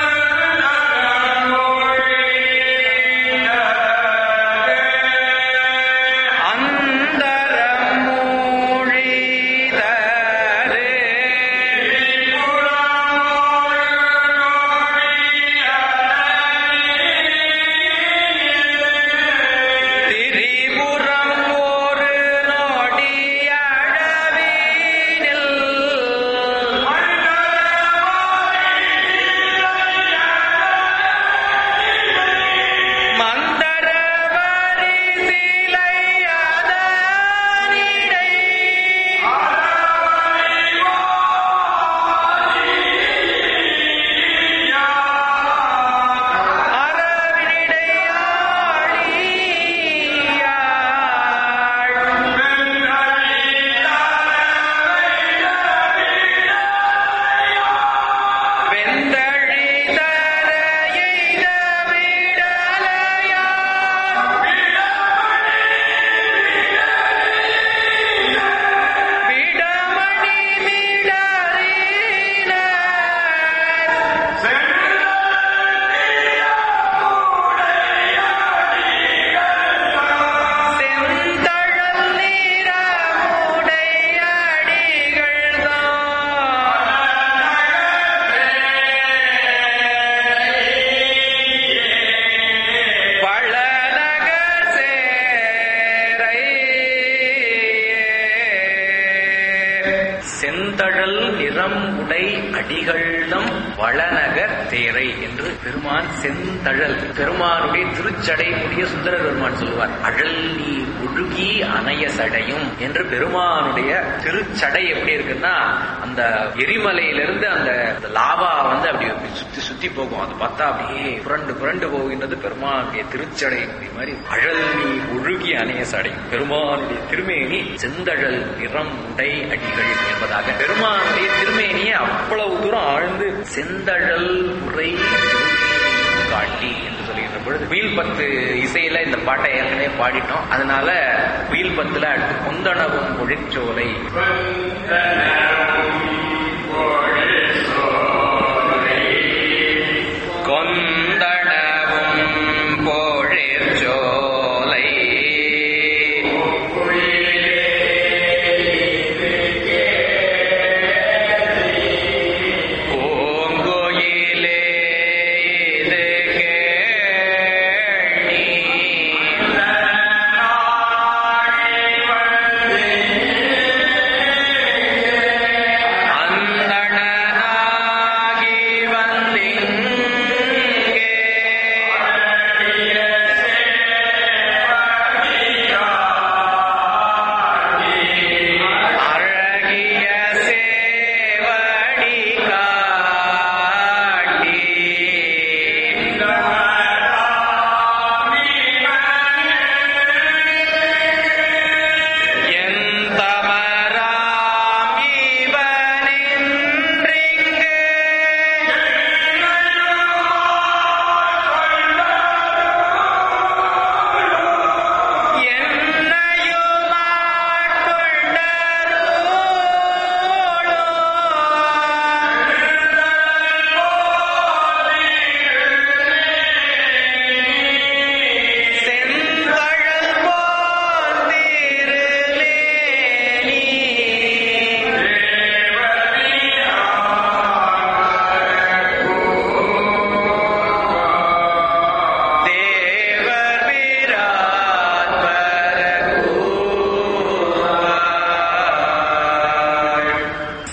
திரிபுரம் ஒரு நொடி அழவினில் மந்தரவரி சிலையதனிடை செந்தழல் நீரமுடை அடிகள்தான் பழநகர் சேரை செந்தழல் நிறம் உடை அடிகள்தம் வளநகர் தேரை என்று பெருமான் செந்தழல் பெருமானுடைய திருச்சடை முடிய சுந்தர பெருமான் சொல்லுவார் அழல் நீர் ஒழுகி அணைய சடையும் என்று பெருமானுடைய திருச்சடை எப்படி இருக்குன்னா அந்த எரிமலையிலிருந்து அந்த அந்த லாவா வந்து அப்படி அப்படி சுத்தி சுத்தி போகும் அது பார்த்தா அப்படியே புரண்டு புரண்டு போகின்றது பெருமானுடைய திருச்சடை முடி மாதிரி அழல் நீர் ஒழுகி அணைய சடை பெருமானுடைய திருமேனி செந்தழல் நிறம் உடை அடிகள் என்பதாக பெருமானுடைய திருமேனியை அவ்வளவு தூரம் ஆழ்ந்து செந்தழல் உரை திருமேனி காட்டி என்று சொல்லுகின்ற பொழுது வீல் பத்து இசையில இந்த பாட்டை ஏற்கனவே பாடிட்டோம் அதனால வீல் பத்துல அடுத்து கொந்தனவும் பொழிற்சோலை கொந்தனவும் பொழிற்சோலை பூங்கோயிலே இது கேணி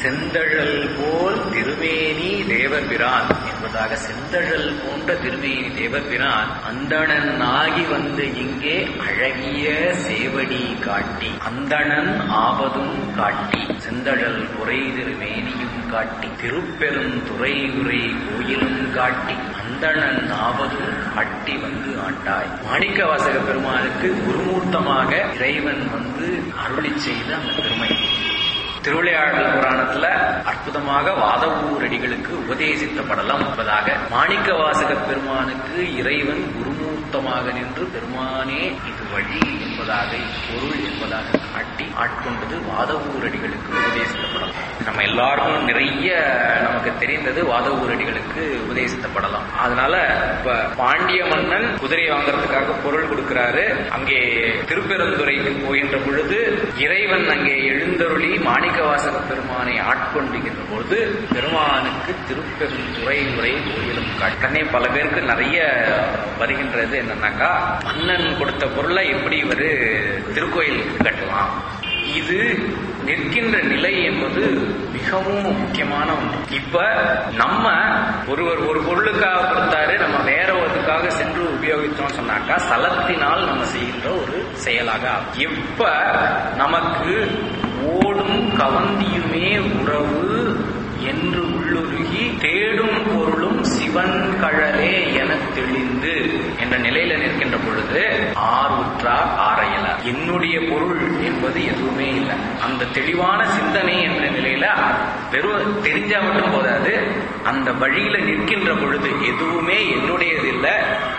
செந்தழல் போல் திருமேனி தேவர் பிரான் என்பதாக செந்தழல் போன்ற திருமேனி தேவர் பிரான் அந்தணன் ஆகி வந்து இங்கே அழகிய சேவடி காட்டி அந்தணன் ஆவதும் காட்டி செந்தழல் குறை திருமேனியும் காட்டி திருப்பெரும் துறை உரை கோயிலும் காட்டி அந்தணன் ஆவதும் காட்டி வந்து ஆட்டாய் மாணிக்க வாசக பெருமானுக்கு குருமூர்த்தமாக இறைவன் வந்து அருளி செய்த அந்த பெருமை திருவிளையாடல் புராணத்துல அற்புதமாக வாதவூரடிகளுக்கு உபதேசித்த படலம் என்பதாக மாணிக்க வாசக பெருமானுக்கு இறைவன் குருமூர்த்தமாக நின்று பெருமானே இது வழி என்பதாக இது பொருள் என்பதாக காட்டி ஆட்கொண்டது வாதவூரடிகளுக்கு உபதேசித்த படலம் நம்ம எல்லாருக்கும் நிறைய நமக்கு தெரிந்தது வாதவூரடிகளுக்கு உபதேசித்த படலம் அதனால இப்ப பாண்டிய மன்னன் குதிரை வாங்குறதுக்காக பொருள் கொடுக்கிறாரு அங்கே திருப்பெருந்துறைக்கு போகின்ற பொழுது இறைவன் அங்கே எழுந்தருளி மாணிக்க வாசக பெருமானை ஆட்கொண்டுகின்ற பொழுது பெருமானுக்கு திருப்பெருந்துறை உரை கோயிலும் கட்டணே பல பேருக்கு நிறைய வருகின்றது என்னன்னாக்கா மன்னன் கொடுத்த பொருளை எப்படி இவரு திருக்கோயில் கட்டலாம் இது நிற்கின்ற நிலை என்பது மிகவும் முக்கியமான ஒன்று இப்ப நம்ம ஒருவர் ஒரு பொருளுக்காக கொடுத்தாரு நம்ம வேற ஒருக்காக சென்று உபயோகித்தோம் சொன்னாக்கா ஸ்தலத்தினால் நம்ம செய்கின்ற ஒரு செயலாக ஆகும். எப்ப நமக்கு ஓடும் கவந்தியுமே உறவு என்று உள்ளுருகி தேடும் பொருளும் சிவன் கழலே என தெளிந்து என்ற நிலையில நிற்கின்ற பொழுது ஆறுற்றார் ஆரையலார் என்னுடைய பொருள் என்பது எதுவுமே இல்லை அந்த தெளிவான சிந்தனை என்ற நிலையில வெறும் தெரிஞ்சா மட்டும் போதாது அந்த வழியில நிற்கின்ற பொழுது எதுவுமே என்னுடையது இல்ல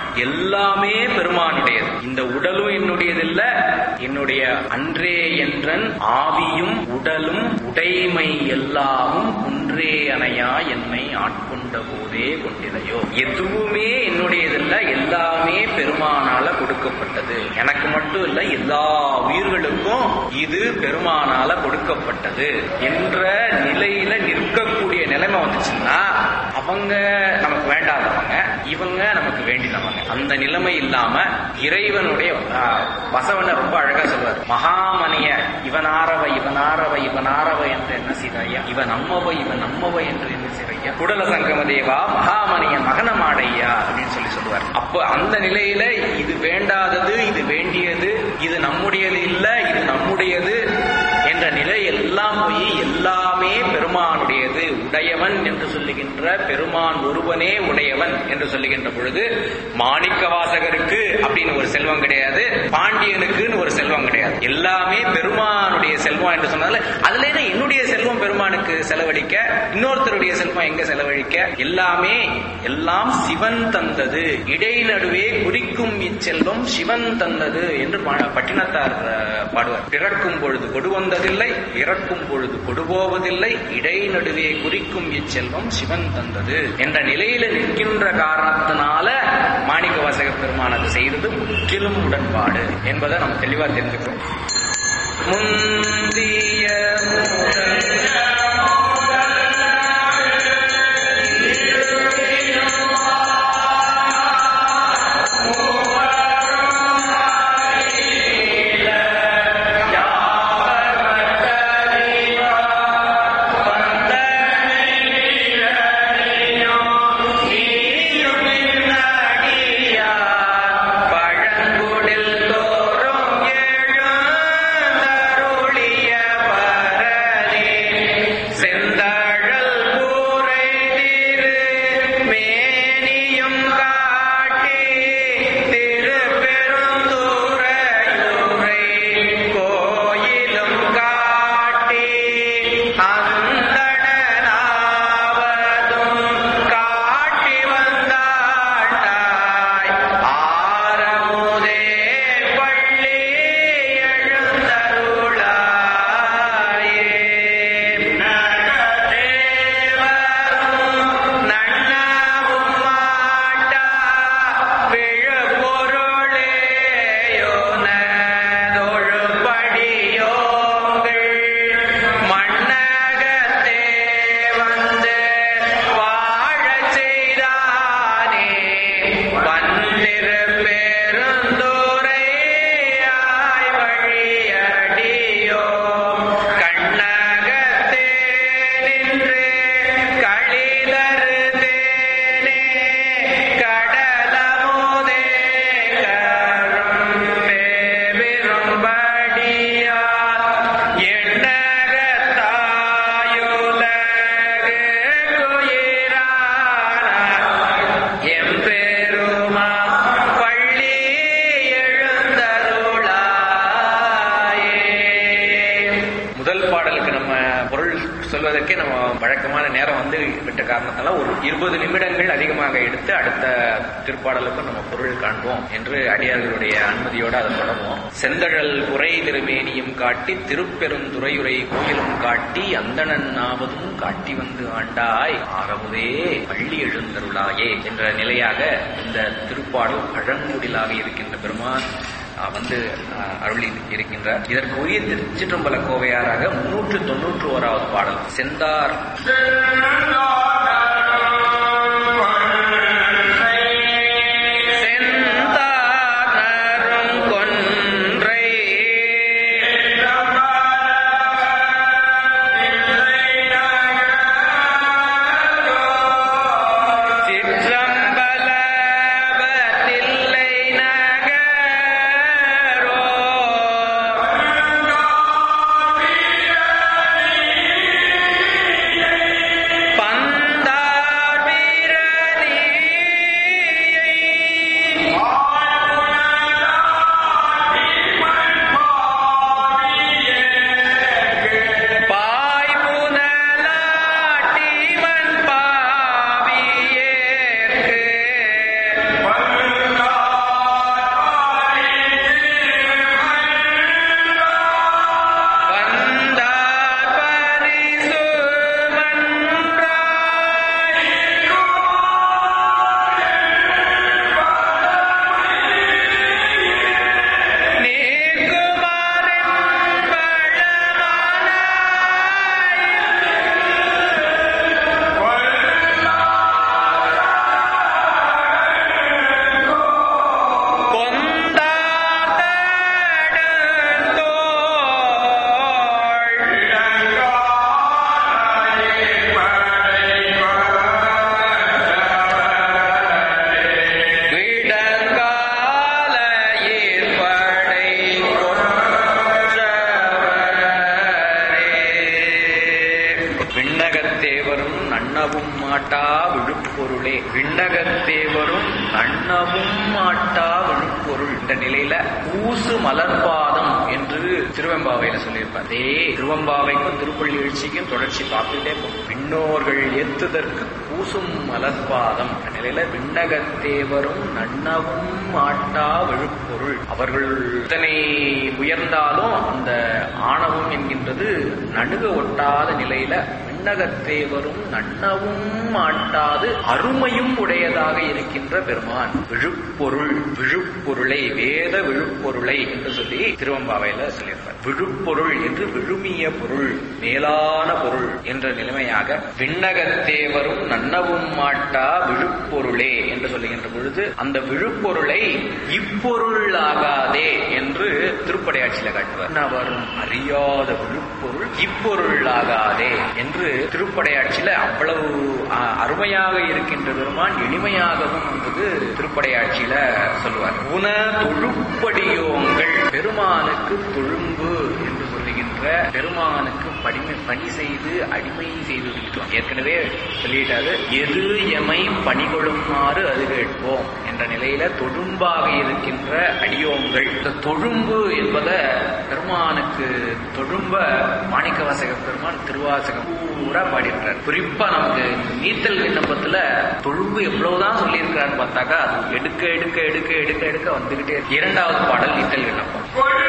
எல்லாமே பெருமானுடையது இந்த உடலும் என்னுடையதில்ல என்னுடைய அன்றே என்றன் ஆவியும் உடலும் உடைமை எல்லாமும் குன்றே அணையா என்னை ஆட்கொண்ட போதே கொண்டிலையோ எதுவுமே என்னுடையதில்ல எல்லாமே பெருமானால கொடுக்கப்பட்டது எனக்கு மட்டும் இல்ல எல்லா உயிர்களுக்கும் இது பெருமானால கொடுக்கப்பட்டது என்ற நிலையில நிற்கக்கூடிய நிலைமை வந்துச்சுன்னா அவங்க நமக்கு வேண்டாதவங்க இவங்க நமக்கு வேண்டினவங்க அந்த நிலைமை இல்லாம இறைவனுடைய ஆஹ், வசவனை ரொம்ப அழகா சொல்வார் மகாமணிய இவனாரவ இவனாரவ இவனாரவ என்று என்ன செய்தாயா இவன் நம்மவ இவன் நம்மவ என்று என்ன செய்றையா குடல சங்கம தேவா மகாமணிய மகனமாடையா அப்படின்னு சொல்லி சொல்லுவார் அப்ப அந்த நிலையில இது வேண்டாதது இது வேண்டியது இது நம்முடையது இல்ல இது நம்முடையது என்ற நிலை எல்லாம் போய் எல்லாமே பெருமானுடையது உடையவன் என்று சொல்லுகின்ற பெருமான் ஒருவனே உடையவன் என்று சொல்லுகின்ற பொழுது மாணிக்க வாசகருக்கு அப்படின்னு ஒரு செல்வம் கிடையாது பாண்டியனுக்குன்னு ஒரு செல்வம் கிடையாது எல்லாமே பெருமானுடைய செல்வம் என்று சொன்னதுல அதுல என்ன என்னுடைய செல்வம் பெருமானுக்கு செலவழிக்க இன்னொருத்தருடைய செல்வம் எங்க செலவழிக்க எல்லாமே எல்லாம் சிவன் தந்தது இடைநடுவே குறிக்கும் இச்செல்வம் சிவன் தந்தது என்று பா- பட்டினத்தார் அஹ், பாடுவார் பிறக்கும் பொழுது கொடு வந்ததில்லை இறக்கும் பொழுது கொடுபோவதில்லை இடைநடுவே குறிக்கும் இச்செல்வம் சிவன் தந்தது என்ற நிலையில நிற்கின்ற காரணத்தினால மாணிக்க வாசக பெருமான் அது செய்தது முற்றிலும் உடன்பாடு என்பதை நம்ம தெளிவா தெரிஞ்சுக்கிறோம் முந்திய பழங்குடில் தோறும் எழுந்தருளிய பரதே சொல்வதற்கே நம்ம வழக்கமான நேரம் வந்து விட்ட காரணத்தால ஒரு இருபது நிமிடங்கள் அதிகமாக எடுத்து அடுத்த திருப்பாடலுக்கும் நம்ம பொருள் காண்போம் என்று அடியார்களுடைய அனுமதியோடு அதை தொடருவோம் செந்தழல் குறை திருமேனியும் காட்டி திருப்பெருந்துறையுரை கோயிலும் காட்டி அந்தணன் ஆவதும் காட்டி வந்து ஆண்டாய் ஆரமுதே பள்ளி எழுந்தருளாயே என்ற நிலையாக இந்த திருப்பாடல் பழங்குடிலாக இருக்கின்ற பெருமான் அஹ், வந்து அஹ், அருளி இருக்கின்றார் இதற்குரிய திருச்சிற்றம்பல கோவையாராக முன்னூற்று தொன்னூற்று ஓராவது பாடல் செந்தார் செந்தானரும் கொன்றை சிற்றம்பலவத்தில்லை நகரோ பந்தார் வீரதியை பாய் புனலாட்டி மண் பாவியேற்கு வந்தார் பரிசு மன்றாய் நீக்குமாறின் பழமானாய் விண்ணகத்தேவரும் நன்னவும் மாட்டா விழுப்பொருளே விண்ணகத்தேவரும் நன்னவும் மாட்டா விழுப்பொருள் இந்த நிலையில பூசு மலர்பாதம் என்று திருவெம்பாவையில சொல்லியிருப்பார் அதே திருவெம்பாவைக்கும் திருப்பள்ளி எழுச்சிக்கும் தொடர்ச்சி பார்த்துட்டே போகும் விண்ணோர்கள் ஏத்துதற்கு பூசும் மலர்பாதம் இந்த நிலையில விண்ணகத்தேவரும் நன்னவும் மாட்டா விழுப்பொருள் அவர்கள் இத்தனை உயர்ந்தாலும் அந்த ஆணவம் என்கின்றது நடுக ஒட்டாத நிலையில விண்ணகத்தேவரும் நன்னவும் மாட்டாது அருமையும் உடையதாக இருக்கின்ற பெருமான் விழுப்பொருள் விழுப்பொருளை வேத விழுப்பொருளை என்று சொல்லி திருவம்பாவையில சொல்லியிருப்பார் விழுப்பொருள் என்று விழுமிய பொருள் மேலான பொருள் என்ற நிலைமையாக விண்ணகத்தேவரும் நன்னவும் மாட்டா விழுப்பொருளே என்று சொல்லுகின்ற பொழுது அந்த விழுப்பொருளை இப்பொருளாகாதே என்று திருப்படையாட்சியில காட்டுவார் நவரும் அறியாத விழுப்பொருள் இப்பொருளாகாதே என்று திருப்படையாட்சியில அவ்வளவு அ, அருமையாக இருக்கின்ற பெருமான் எளிமையாகவும் என்பது திருப்படையாட்சியில சொல்லுவார் உன தொழுப்படியோங்கள் பெருமானுக்கு தொழும்பு என்று சொல்லுகின்ற பெருமானுக்கு படிமை பணி செய்து அடிமை செய்து விட்டோம் ஏற்கனவே சொல்லிட்டாரு எது எமை பணிகொள்ளுமாறு அது கேட்போம் என்ற நிலையில தொழும்பாக இருக்கின்ற அடியோங்கள் இந்த தொழும்பு என்பத பெருமானுக்கு தொழும்ப மாணிக்க வாசக பெருமான் திருவாசகம் பூரா பாடியிருக்கிறார் குறிப்பா நமக்கு நீத்தல் விண்ணப்பத்துல தொழும்பு எவ்வளவுதான் சொல்லியிருக்கிறான்னு பார்த்தாக்கா அது எடுக்க எடுக்க எடுக்க எடுக்க எடுக்க வந்துகிட்டே இருக்கு. இரண்டாவது பாடல் நீத்தல் விண்ணப்பம்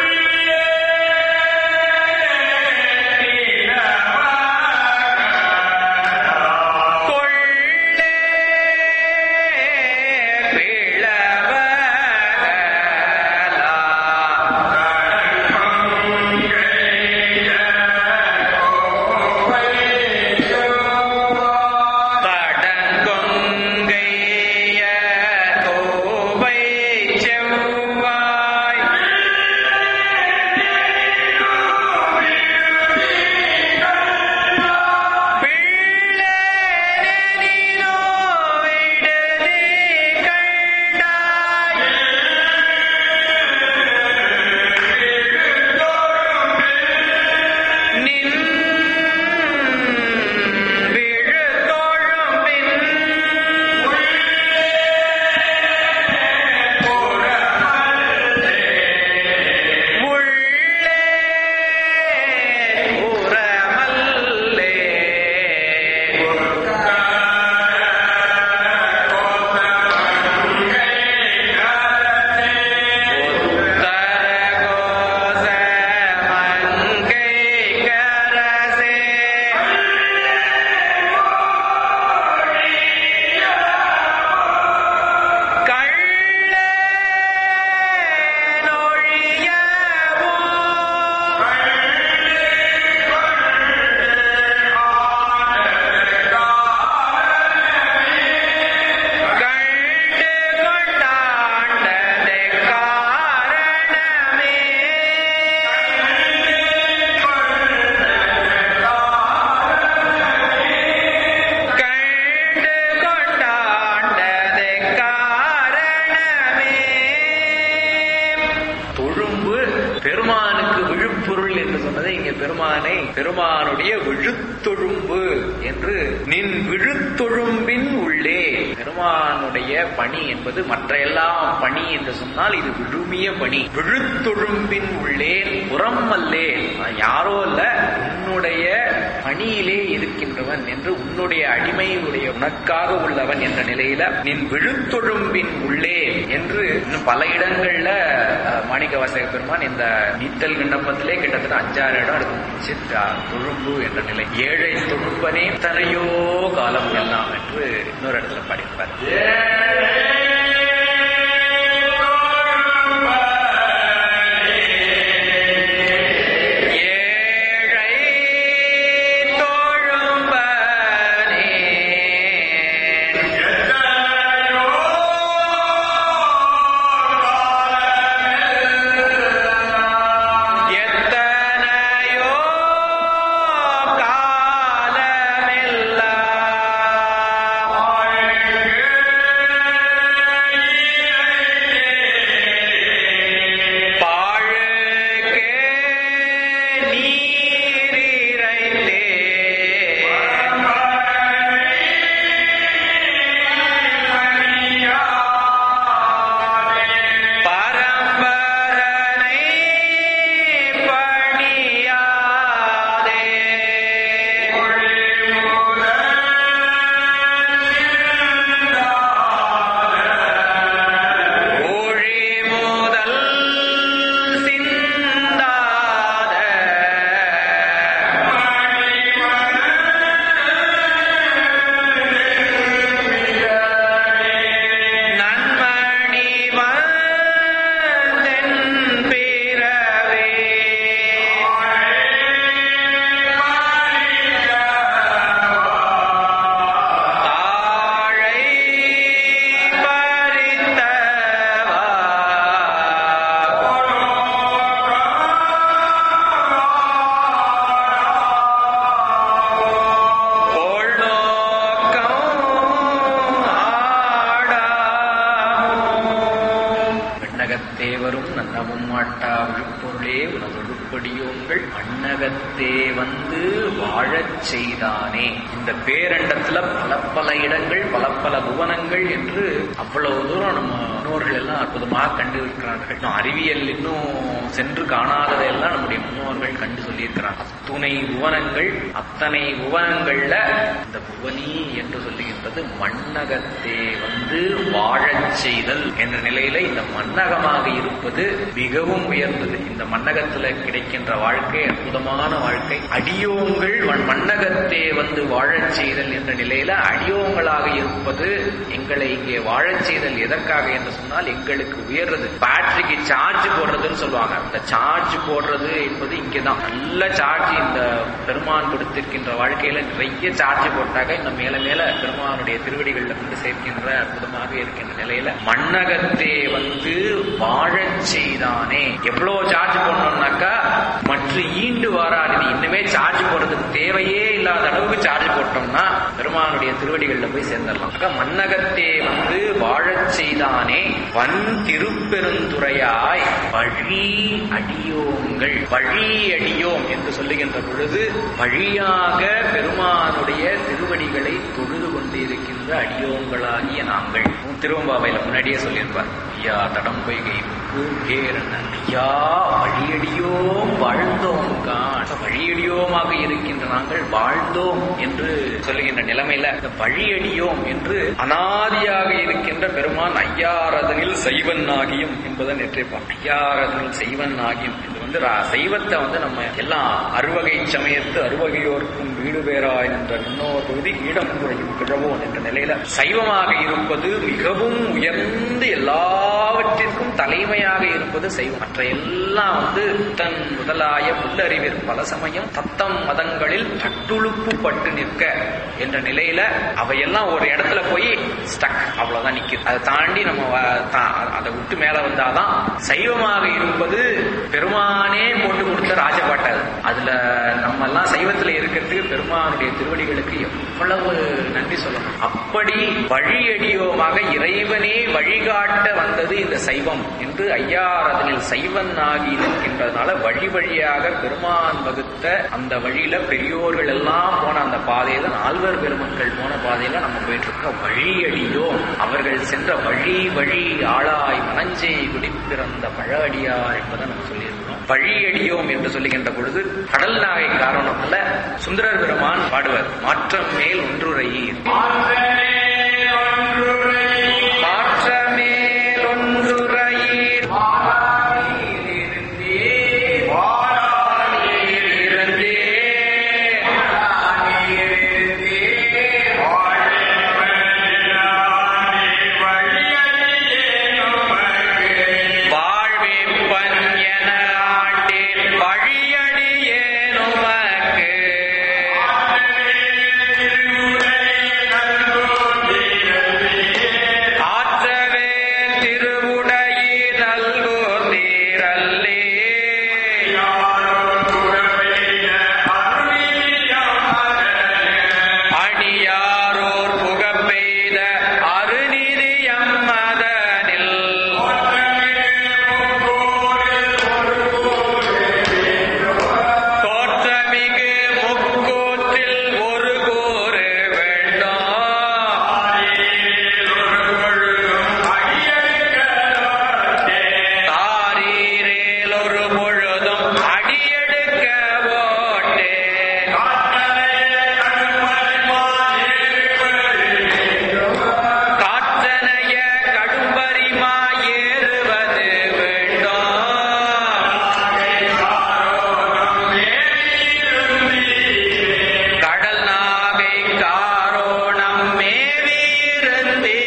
கொள்ளே கடங்கொங்கைய கோவை செவ்வாய் என்று நின் விழுத்தொழும்பின் உள்ளே பெருமானுடைய பணி என்பது மற்ற எல்லாம் பணி என்று சொன்னால் இது விழுமிய பணி விழுத்தொழும்பின் உள்ளே புறம் அல்லே நான் யாரோ அல்ல உன்னுடைய பணியிலே இருக்கின்றவன் என்று உன்னுடைய அடிமையுடைய உனக்காக உள்ளவன் என்ற நிலையில நின் விழுத்தொழும்பின் உள்ளே என்று இன்னும் பல இடங்கள்ல அஹ், மாணிக்க வாசக பெருமான் இந்த நீத்தல் விண்ணப்பத்திலே கிட்டத்தட்ட அஞ்சாறு இடம் இருக்கும் சித்தா தொழும்பு என்ற நிலை ஏழை தொழும்பனே தனையோ காலம் எல்லாம் என்று இன்னொரு இடத்துல படிப்பார் ஏழை தோழும்பனே எத்தனையோ காலமெல்லாம் பாழுக்கே நீரிரைந்தே பரம்பரனை பணியாதே ஊழி முதல் சிந்தாத நன்மணி வந்தென் பிறவே தாழை பறித்தவா விண்ணகத்தேவரும் நன்னமும் மாட்டா விழுப்பொருளே உனதொழுப்படியோங்கள் மண்ணகத்தே வந்து வாழச் செய்தானே இந்த பேரண்டத்துல பல பல இடங்கள் பல பல புவனங்கள் என்று அவ்வளவு தூரம் நம்ம முன்னோர்கள் எல்லாம் அற்புதமாக கண்டு இருக்கிறார்கள் இன்னும் அறிவியல் இன்னும் சென்று காணாததையெல்லாம் நம்முடைய முன்னோர்கள் கண்டு சொல்லியிருக்கிறாங்க அத்துணை புவனங்கள் அத்தனை புவனங்கள்ல இந்த புவனி என்று சொல்லுகின்றது மண்ணகத்தே வந்து வாழச் செய்தல் என்ற நிலையில இந்த மண்ணகமாக இருப்பது மிகவும் உயர்ந்தது இந்த மண்ணகத்துல கிடைக்கின்ற வாழ்க்கை அற்புதமான வாழ்க்கை அடியோங்கள் வன் மண்ணகத்தே வந்து வாழச் செய்தல் என்ற நிலையில அடியோங்களாக இருப்பது எங்களை இங்கே வாழச் செய்தல் எதற்காக என்று சொன்னால் எங்களுக்கு உயர்றது பேட்டரிக்கு சார்ஜ் போடுறதுன்னு சொல்லுவாங்க இந்த சார்ஜ் போடுறது என்பது இங்கதான் நல்ல சார்ஜ் இந்த பெருமான் கொடுத்திருக்கின்ற வாழ்க்கையில நிறைய சார்ஜ் போட்டாக்க இன்னும் மேல மேல பெருமானுடைய திருவடிகள்ல கொண்டு சேர்க்கின்ற அற்புதமாக இருக்கின்ற நிலையில மண்ணகத்தே வந்து வாழச் செய்தானே எவ்வளவு சார்ஜ் போடணும்னாக்கா மற்ற ஈண்டு வாராது இது இன்னுமே சார்ஜ் போடுறதுக்கு தேவையே இல்லாத அளவுக்கு சார்ஜ் போட்டோம்னா பெருமானுடைய திருவடிகள்ல போய் சேர்ந்துடலாம் அக்கா மண்ணகத்தே வந்து வாழச் செய்தானே வன் திருப்பெருந்துறையாய் வழி அடியோங்கள் வழி அடியோம் என்று சொல்லுகின்ற பொழுது வழியாக பெருமானுடைய திருவடிகளை தொழுது கொண்டிருக்கின்ற அடியோங்களாகிய நாங்கள் திருவம்பாவையில முன்னாடியே சொல்லியிருப்பார் ஐயா தடம் பொய்கை கேரன் ஐயா வழியடியோம் வாழ்ந்தோம் கான் வழியடியோமாக இருக்கின்ற நாங்கள் வாழ்ந்தோம் என்று சொல்லுகின்ற நிலைமையில இந்த வழியடியோம் என்று அனாதியாக இருக்கின்ற பெருமான் ஐயாரதனில் சைவன் ஆகியும் என்பதை நெற்றிருப்பான் ஐயாரதனில் செய்வன் ஆகியும் இது வந்து ரா- சைவத்தை வந்து நம்ம எல்லாம் அறுவகை சமயத்து அறுவகையோர்க்கும் வீடு பேராய் என்ற இன்னொரு பகுதி இடம் குறையும் கிழவோன் என்ற நிலையில சைவமாக இருப்பது மிகவும் உயர்ந்து எல்லாவற்றிற்கும் தலைமையாக இருப்பது சைவம் மற்ற எல்லாம் வந்து தன் முதலாய புல்லறிவிற் பல சமயம் தத்தம் மதங்களில் தட்டுழுப்பு பட்டு நிற்க என்ற நிலையில அவையெல்லாம் ஒரு இடத்துல போய் ஸ்டக் அவ்வளவுதான் நிக்குது அதை தாண்டி நம்ம வ- தா- அதை விட்டு மேல வந்தாதான் சைவமாக இருப்பது பெருமானே போட்டு கொடுத்த ராஜபாட்டு அது அதுல நம்ம எல்லாம் சைவத்துல இருக்கிறதுக்கு பெருமானுடைய திருவடி திருவடிகளுக்கு எவ்வளவு நன்றி சொல்லணும் அப்படி வழியடியோமாக இறைவனே வழிகாட்ட வந்தது இந்த சைவம் என்று ஐயார் அதனில் சைவன் ஆகி நிற்கின்றதுனால வழி வழியாக பெருமான் வகுத்த அந்த வழியில பெரியோர்கள் எல்லாம் போன அந்த பாதையில நால்வர் பெருமக்கள் போன பாதையில நம்ம போயிட்டு இருக்க வழியடியோ அவர்கள் சென்ற வழி வழி ஆளாய் மனஞ்சை குடிப்பிறந்த பழ அடியார் என்பதை நம்ம சொல்லியிருக்கிறோம் வழியடியோம் என்று சொல்லுகின்ற பொழுது கடல் நாகை காரணத்துல சுந்தரர் பெருமான் பாடுவர் மாற்றம் மேல் ஒன்றுரையீர் மாற்ற மேல் ஒன்றுரையீர் இருந்தே வாழ்வேப்பன் என ஆண்டேன் வழியடியேனுமக்கு ஆற்றவே திருவுடையீர் நல்கோர் நீரல்லே அடியாரோர் புகப்பெய்த அருநிதியம் மதனில் தோற்றமிகு முக்கூற்றில் ஒரு கூறு வேண்டும் தாரீரேல் ஒரு பொழுதும் அடியெடுக்க ஓட்டே காற்றனைய கடும்பரிமா ஏறுவது வேண்டும் கடல் நாகை காரோணம் மேவியிருந்தீரே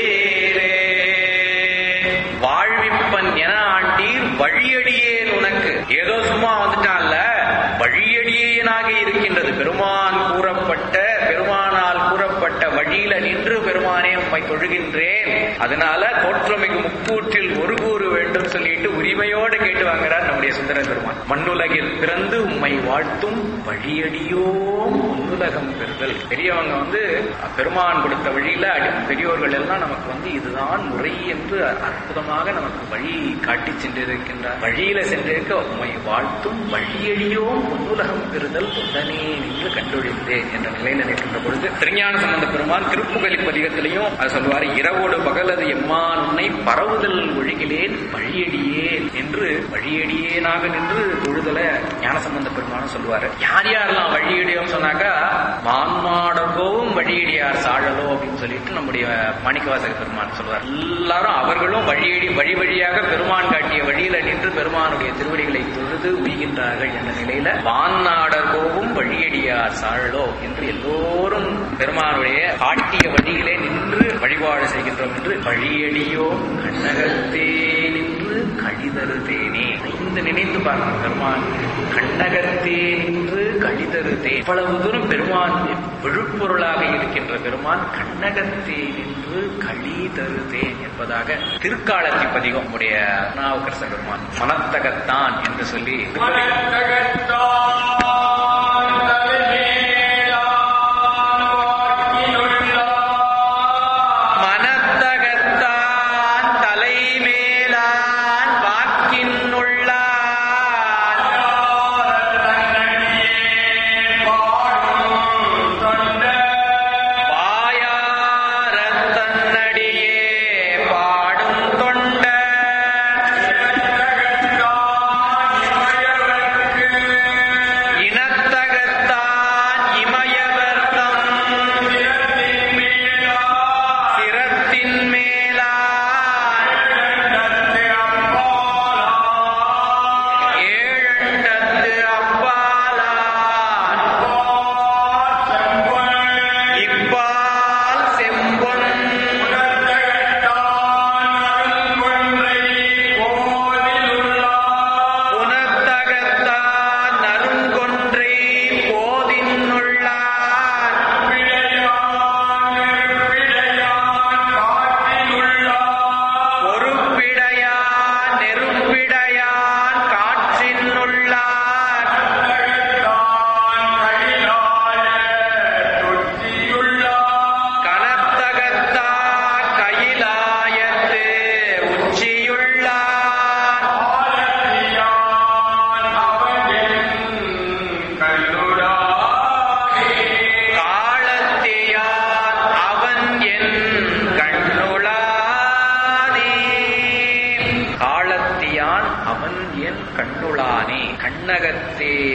வாழ்விப்பன் என ஆண்டீர் வழியடியேன் உனக்கு ஏதோ சும்மா வந்துட்டான்ல வழியடியேனாக இருக்கின்றது பெருமான் கூறப்பட்ட பெருமானால் கூறப்பட்ட வழியில நின்று பெருமானே உம்மை தொழுகின்றேன் அதனால தோற்றமிகு முக்கூற்றில் ஒரு கூறு வேண்டும் சொல்லிட்டு உரிமையோடு கேட்டு வாங்குறார் நம்முடைய சுந்தர பெருமான் மண்ணுலகில் பிறந்து உம்மை வாழ்த்தும் வழியடியோம் மண்ணுலகம் பெறுதல் பெரியவங்க வந்து பெருமான் கொடுத்த வழியில அடி- பெரியோர்கள் எல்லாம் நமக்கு வந்து இதுதான் முறை என்று அற்புதமாக நமக்கு வழி காட்டி சென்றிருக்கின்றார் வழியில சென்றிருக்க உம்மை வாழ்த்தும் வழியடியோம் மண்ணுலகம் பெறுதல் உடனே நின்று கண்டொழிந்தேன் என்ற நிலையில நிற்கின்ற பொழுது திருஞான சம்பந்த பெருமான் திருப்புகலி பதிகத்திலையும் அது சொல்வாரு இரவோடு பகலது எம்மான் உன்னை பரவுதல் ஒழுகிலேன் வழியடியேன் என்று வழியடியேனாக நின்று தொழுதல ஞானசம்பந்த பெருமானும் சொல்லுவாரு யார் யாரெல்லாம் வழியடியோம் சொன்னாக்கா மான்மாடர்கோவும் வழியடியார் சாழலோ அப்படின்னு சொல்லிட்டு நம்முடைய மாணிக்கவாசக பெருமான் சொல்வார் எல்லாரும் அவர்களும் வழியடி வழி வழியாக பெருமான் காட்டிய வழியில நின்று பெருமானுடைய திருவடிகளை தொழுது உய்கின்றார்கள் என்ற நிலையில வான்நாடர்கோவும் வழியடியார் சாழலோ என்று எல்லோரும் பெருமானுடைய காட்டிய வழியிலே நின்று வழிபாடு செய்கின்றோம் என்று வழியடியோ கண்ணகத்தே நின்று கழிதரு தேனே இந்த நினைத்து பார்க்கணும் பெருமான் கண்ணகத்தே நின்று கழிதரு தேன் இவ்வளவு தூரம் பெருமான் விழுப்பொருளாக இருக்கின்ற பெருமான் கண்ணகத்தே நின்று களி தருதேன் என்பதாக திருக்காலத்தி பதிகம் உடைய நாவுக்கரச பெருமான் மனத்தகத்தான் என்று சொல்லி மனத்தகத்தான் தலைமேலான் வாக்கின் உள்ளான் வாயாரத் தன்னடியே பாடும் தொண்ட இன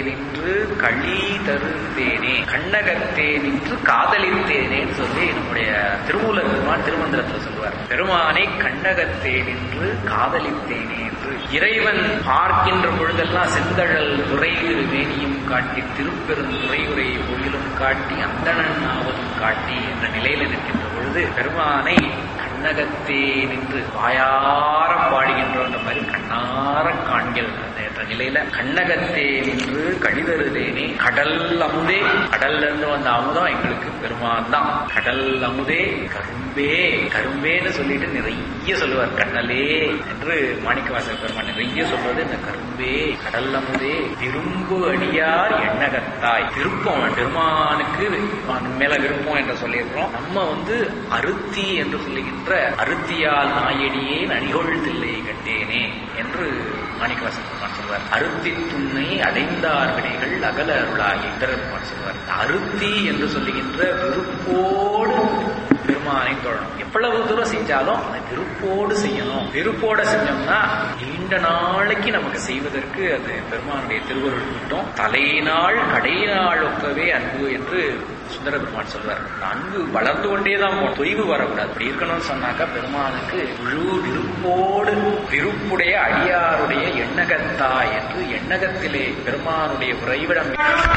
நின்று களி தருந்தேனே கண்ணகத்தே நின்று காதலித்தேனேன்னு சொல்லி நம்முடைய திருமூலர் பெருமான் திருமந்திரத்துல சொல்லுவார் பெருமானை கண்ணகத்தே நின்று காதலித்தேனே என்று இறைவன் பார்க்கின்ற பொழுதெல்லாம் செந்தழல் துறை வேணியும் காட்டி திருப்பெருந்துறையுரை கோயிலும் காட்டி அந்தணன் ஆவதும் காட்டி என்ற நிலையில நிற்கின்ற பொழுது பெருமானை கண்ணகத்தே நின்று வாயார பாடுகின்றோன்ற மாதிரி கண்ணார காண்கள் என்ற நிலையில கண்ணகத்தே நின்று கழிதருதேனே கடல் அமுதே கடல்ல இருந்து வந்த அமுதம் எங்களுக்கு பெருமான் தான் கடல் அமுதே கரும்பே கரும்பேன்னு சொல்லிட்டு நிறைய சொல்லுவார் கண்ணலே என்று மாணிக்கவாசல் பெருமான் நிறைய சொல்றது இந்த கரும்பே கடல் அமுதே திரும்பு அடியார் எண்ணகத்தாய் விருப்பம் பெருமானுக்கு அவன் மேல விருப்பம் என்று சொல்லியிருக்கிறோம் நம்ம வந்து அருத்தி என்று சொல்லுகின்ற அருத்தியால் நாயடியே நடிகொழுதில்லை கண்டேனே என்று மாணிக்கவாசன் பெருமான் சொல்வார் அருத்தி துணை அடைந்தார் வினைகள் அகல அருளாகி பெருமான் சொல்வார் அருத்தி என்று சொல்லுகின்ற விருப்போடு பெருமானை தொழணும் எவ்வளவு தூரம் செஞ்சாலும் அதை விருப்போடு செய்யணும் விருப்போட செஞ்சோம்னா நீண்ட நாளைக்கு நமக்கு செய்வதற்கு அது பெருமானுடைய திருவருள் கிட்டும் தலைநாள் கடைநாள் ஒக்கவே அன்பு என்று சுந்தர பெருமான் சொல்வார் அந்த அன்பு வளர்ந்து கொண்டே தான் போகணும் தொய்வு வரக்கூடாது அப்படி இருக்கணும்னு சொன்னாக்கா பெருமானுக்கு முழு விருப்போடு விருப்புடைய அடியாருடைய எண்ணகத்தா என்று எண்ணகத்திலே பெருமானுடைய உறைவிடம்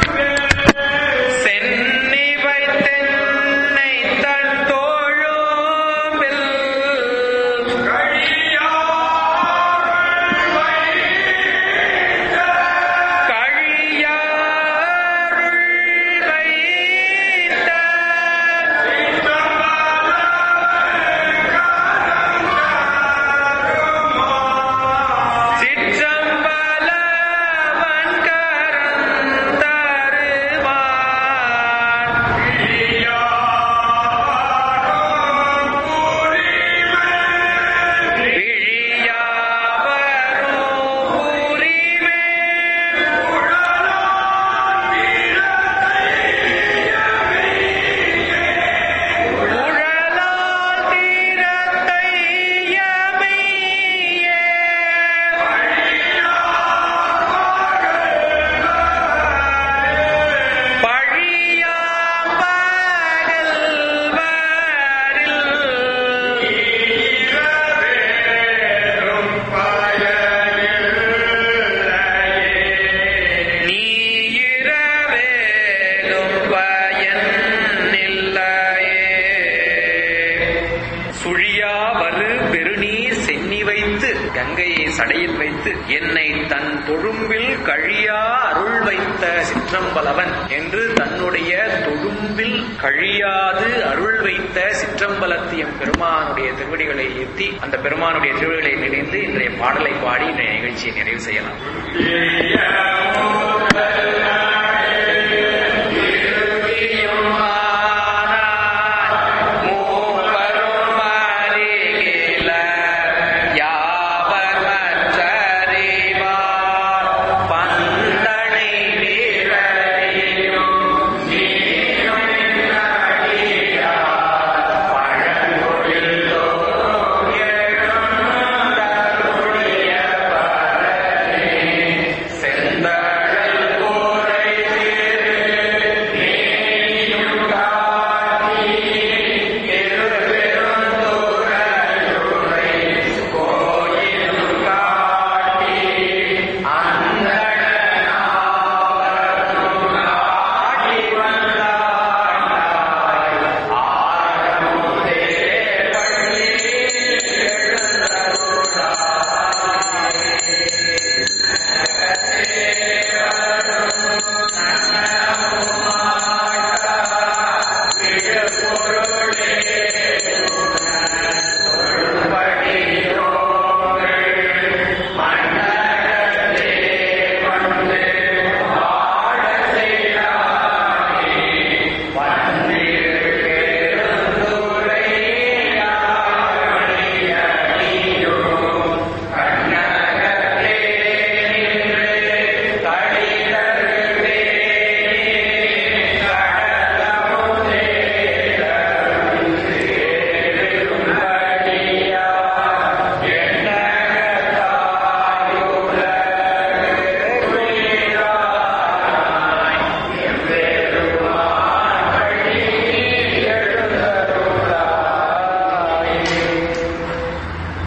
சென்னி வைத்தென்னை தன் தோழோம்பில் கழியாருள் வைத்த சிற்றம்பலவன் கரந்தருவான் விழியாவரும் உரிமை உழலால் தீரத்தையமையே சுழியாவரு பெருநீர் சென்னி வைத்து கங்கையை சடையில் வைத்து என்னை தன் தொழும்பில் கழியா அருள் வைத்த சிற்றம்பலவன் என்று தன்னுடைய தொழும்பில் கழியாது அருள் வைத்த சிற்றம்பலத்தியம் பெருமானுடைய திருவடிகளை ஏற்றி அந்த பெருமானுடைய திருவடிகளை நினைந்து இன்றைய பாடலை பாடி இன்றைய நிகழ்ச்சியை நிறைவு செய்யலாம்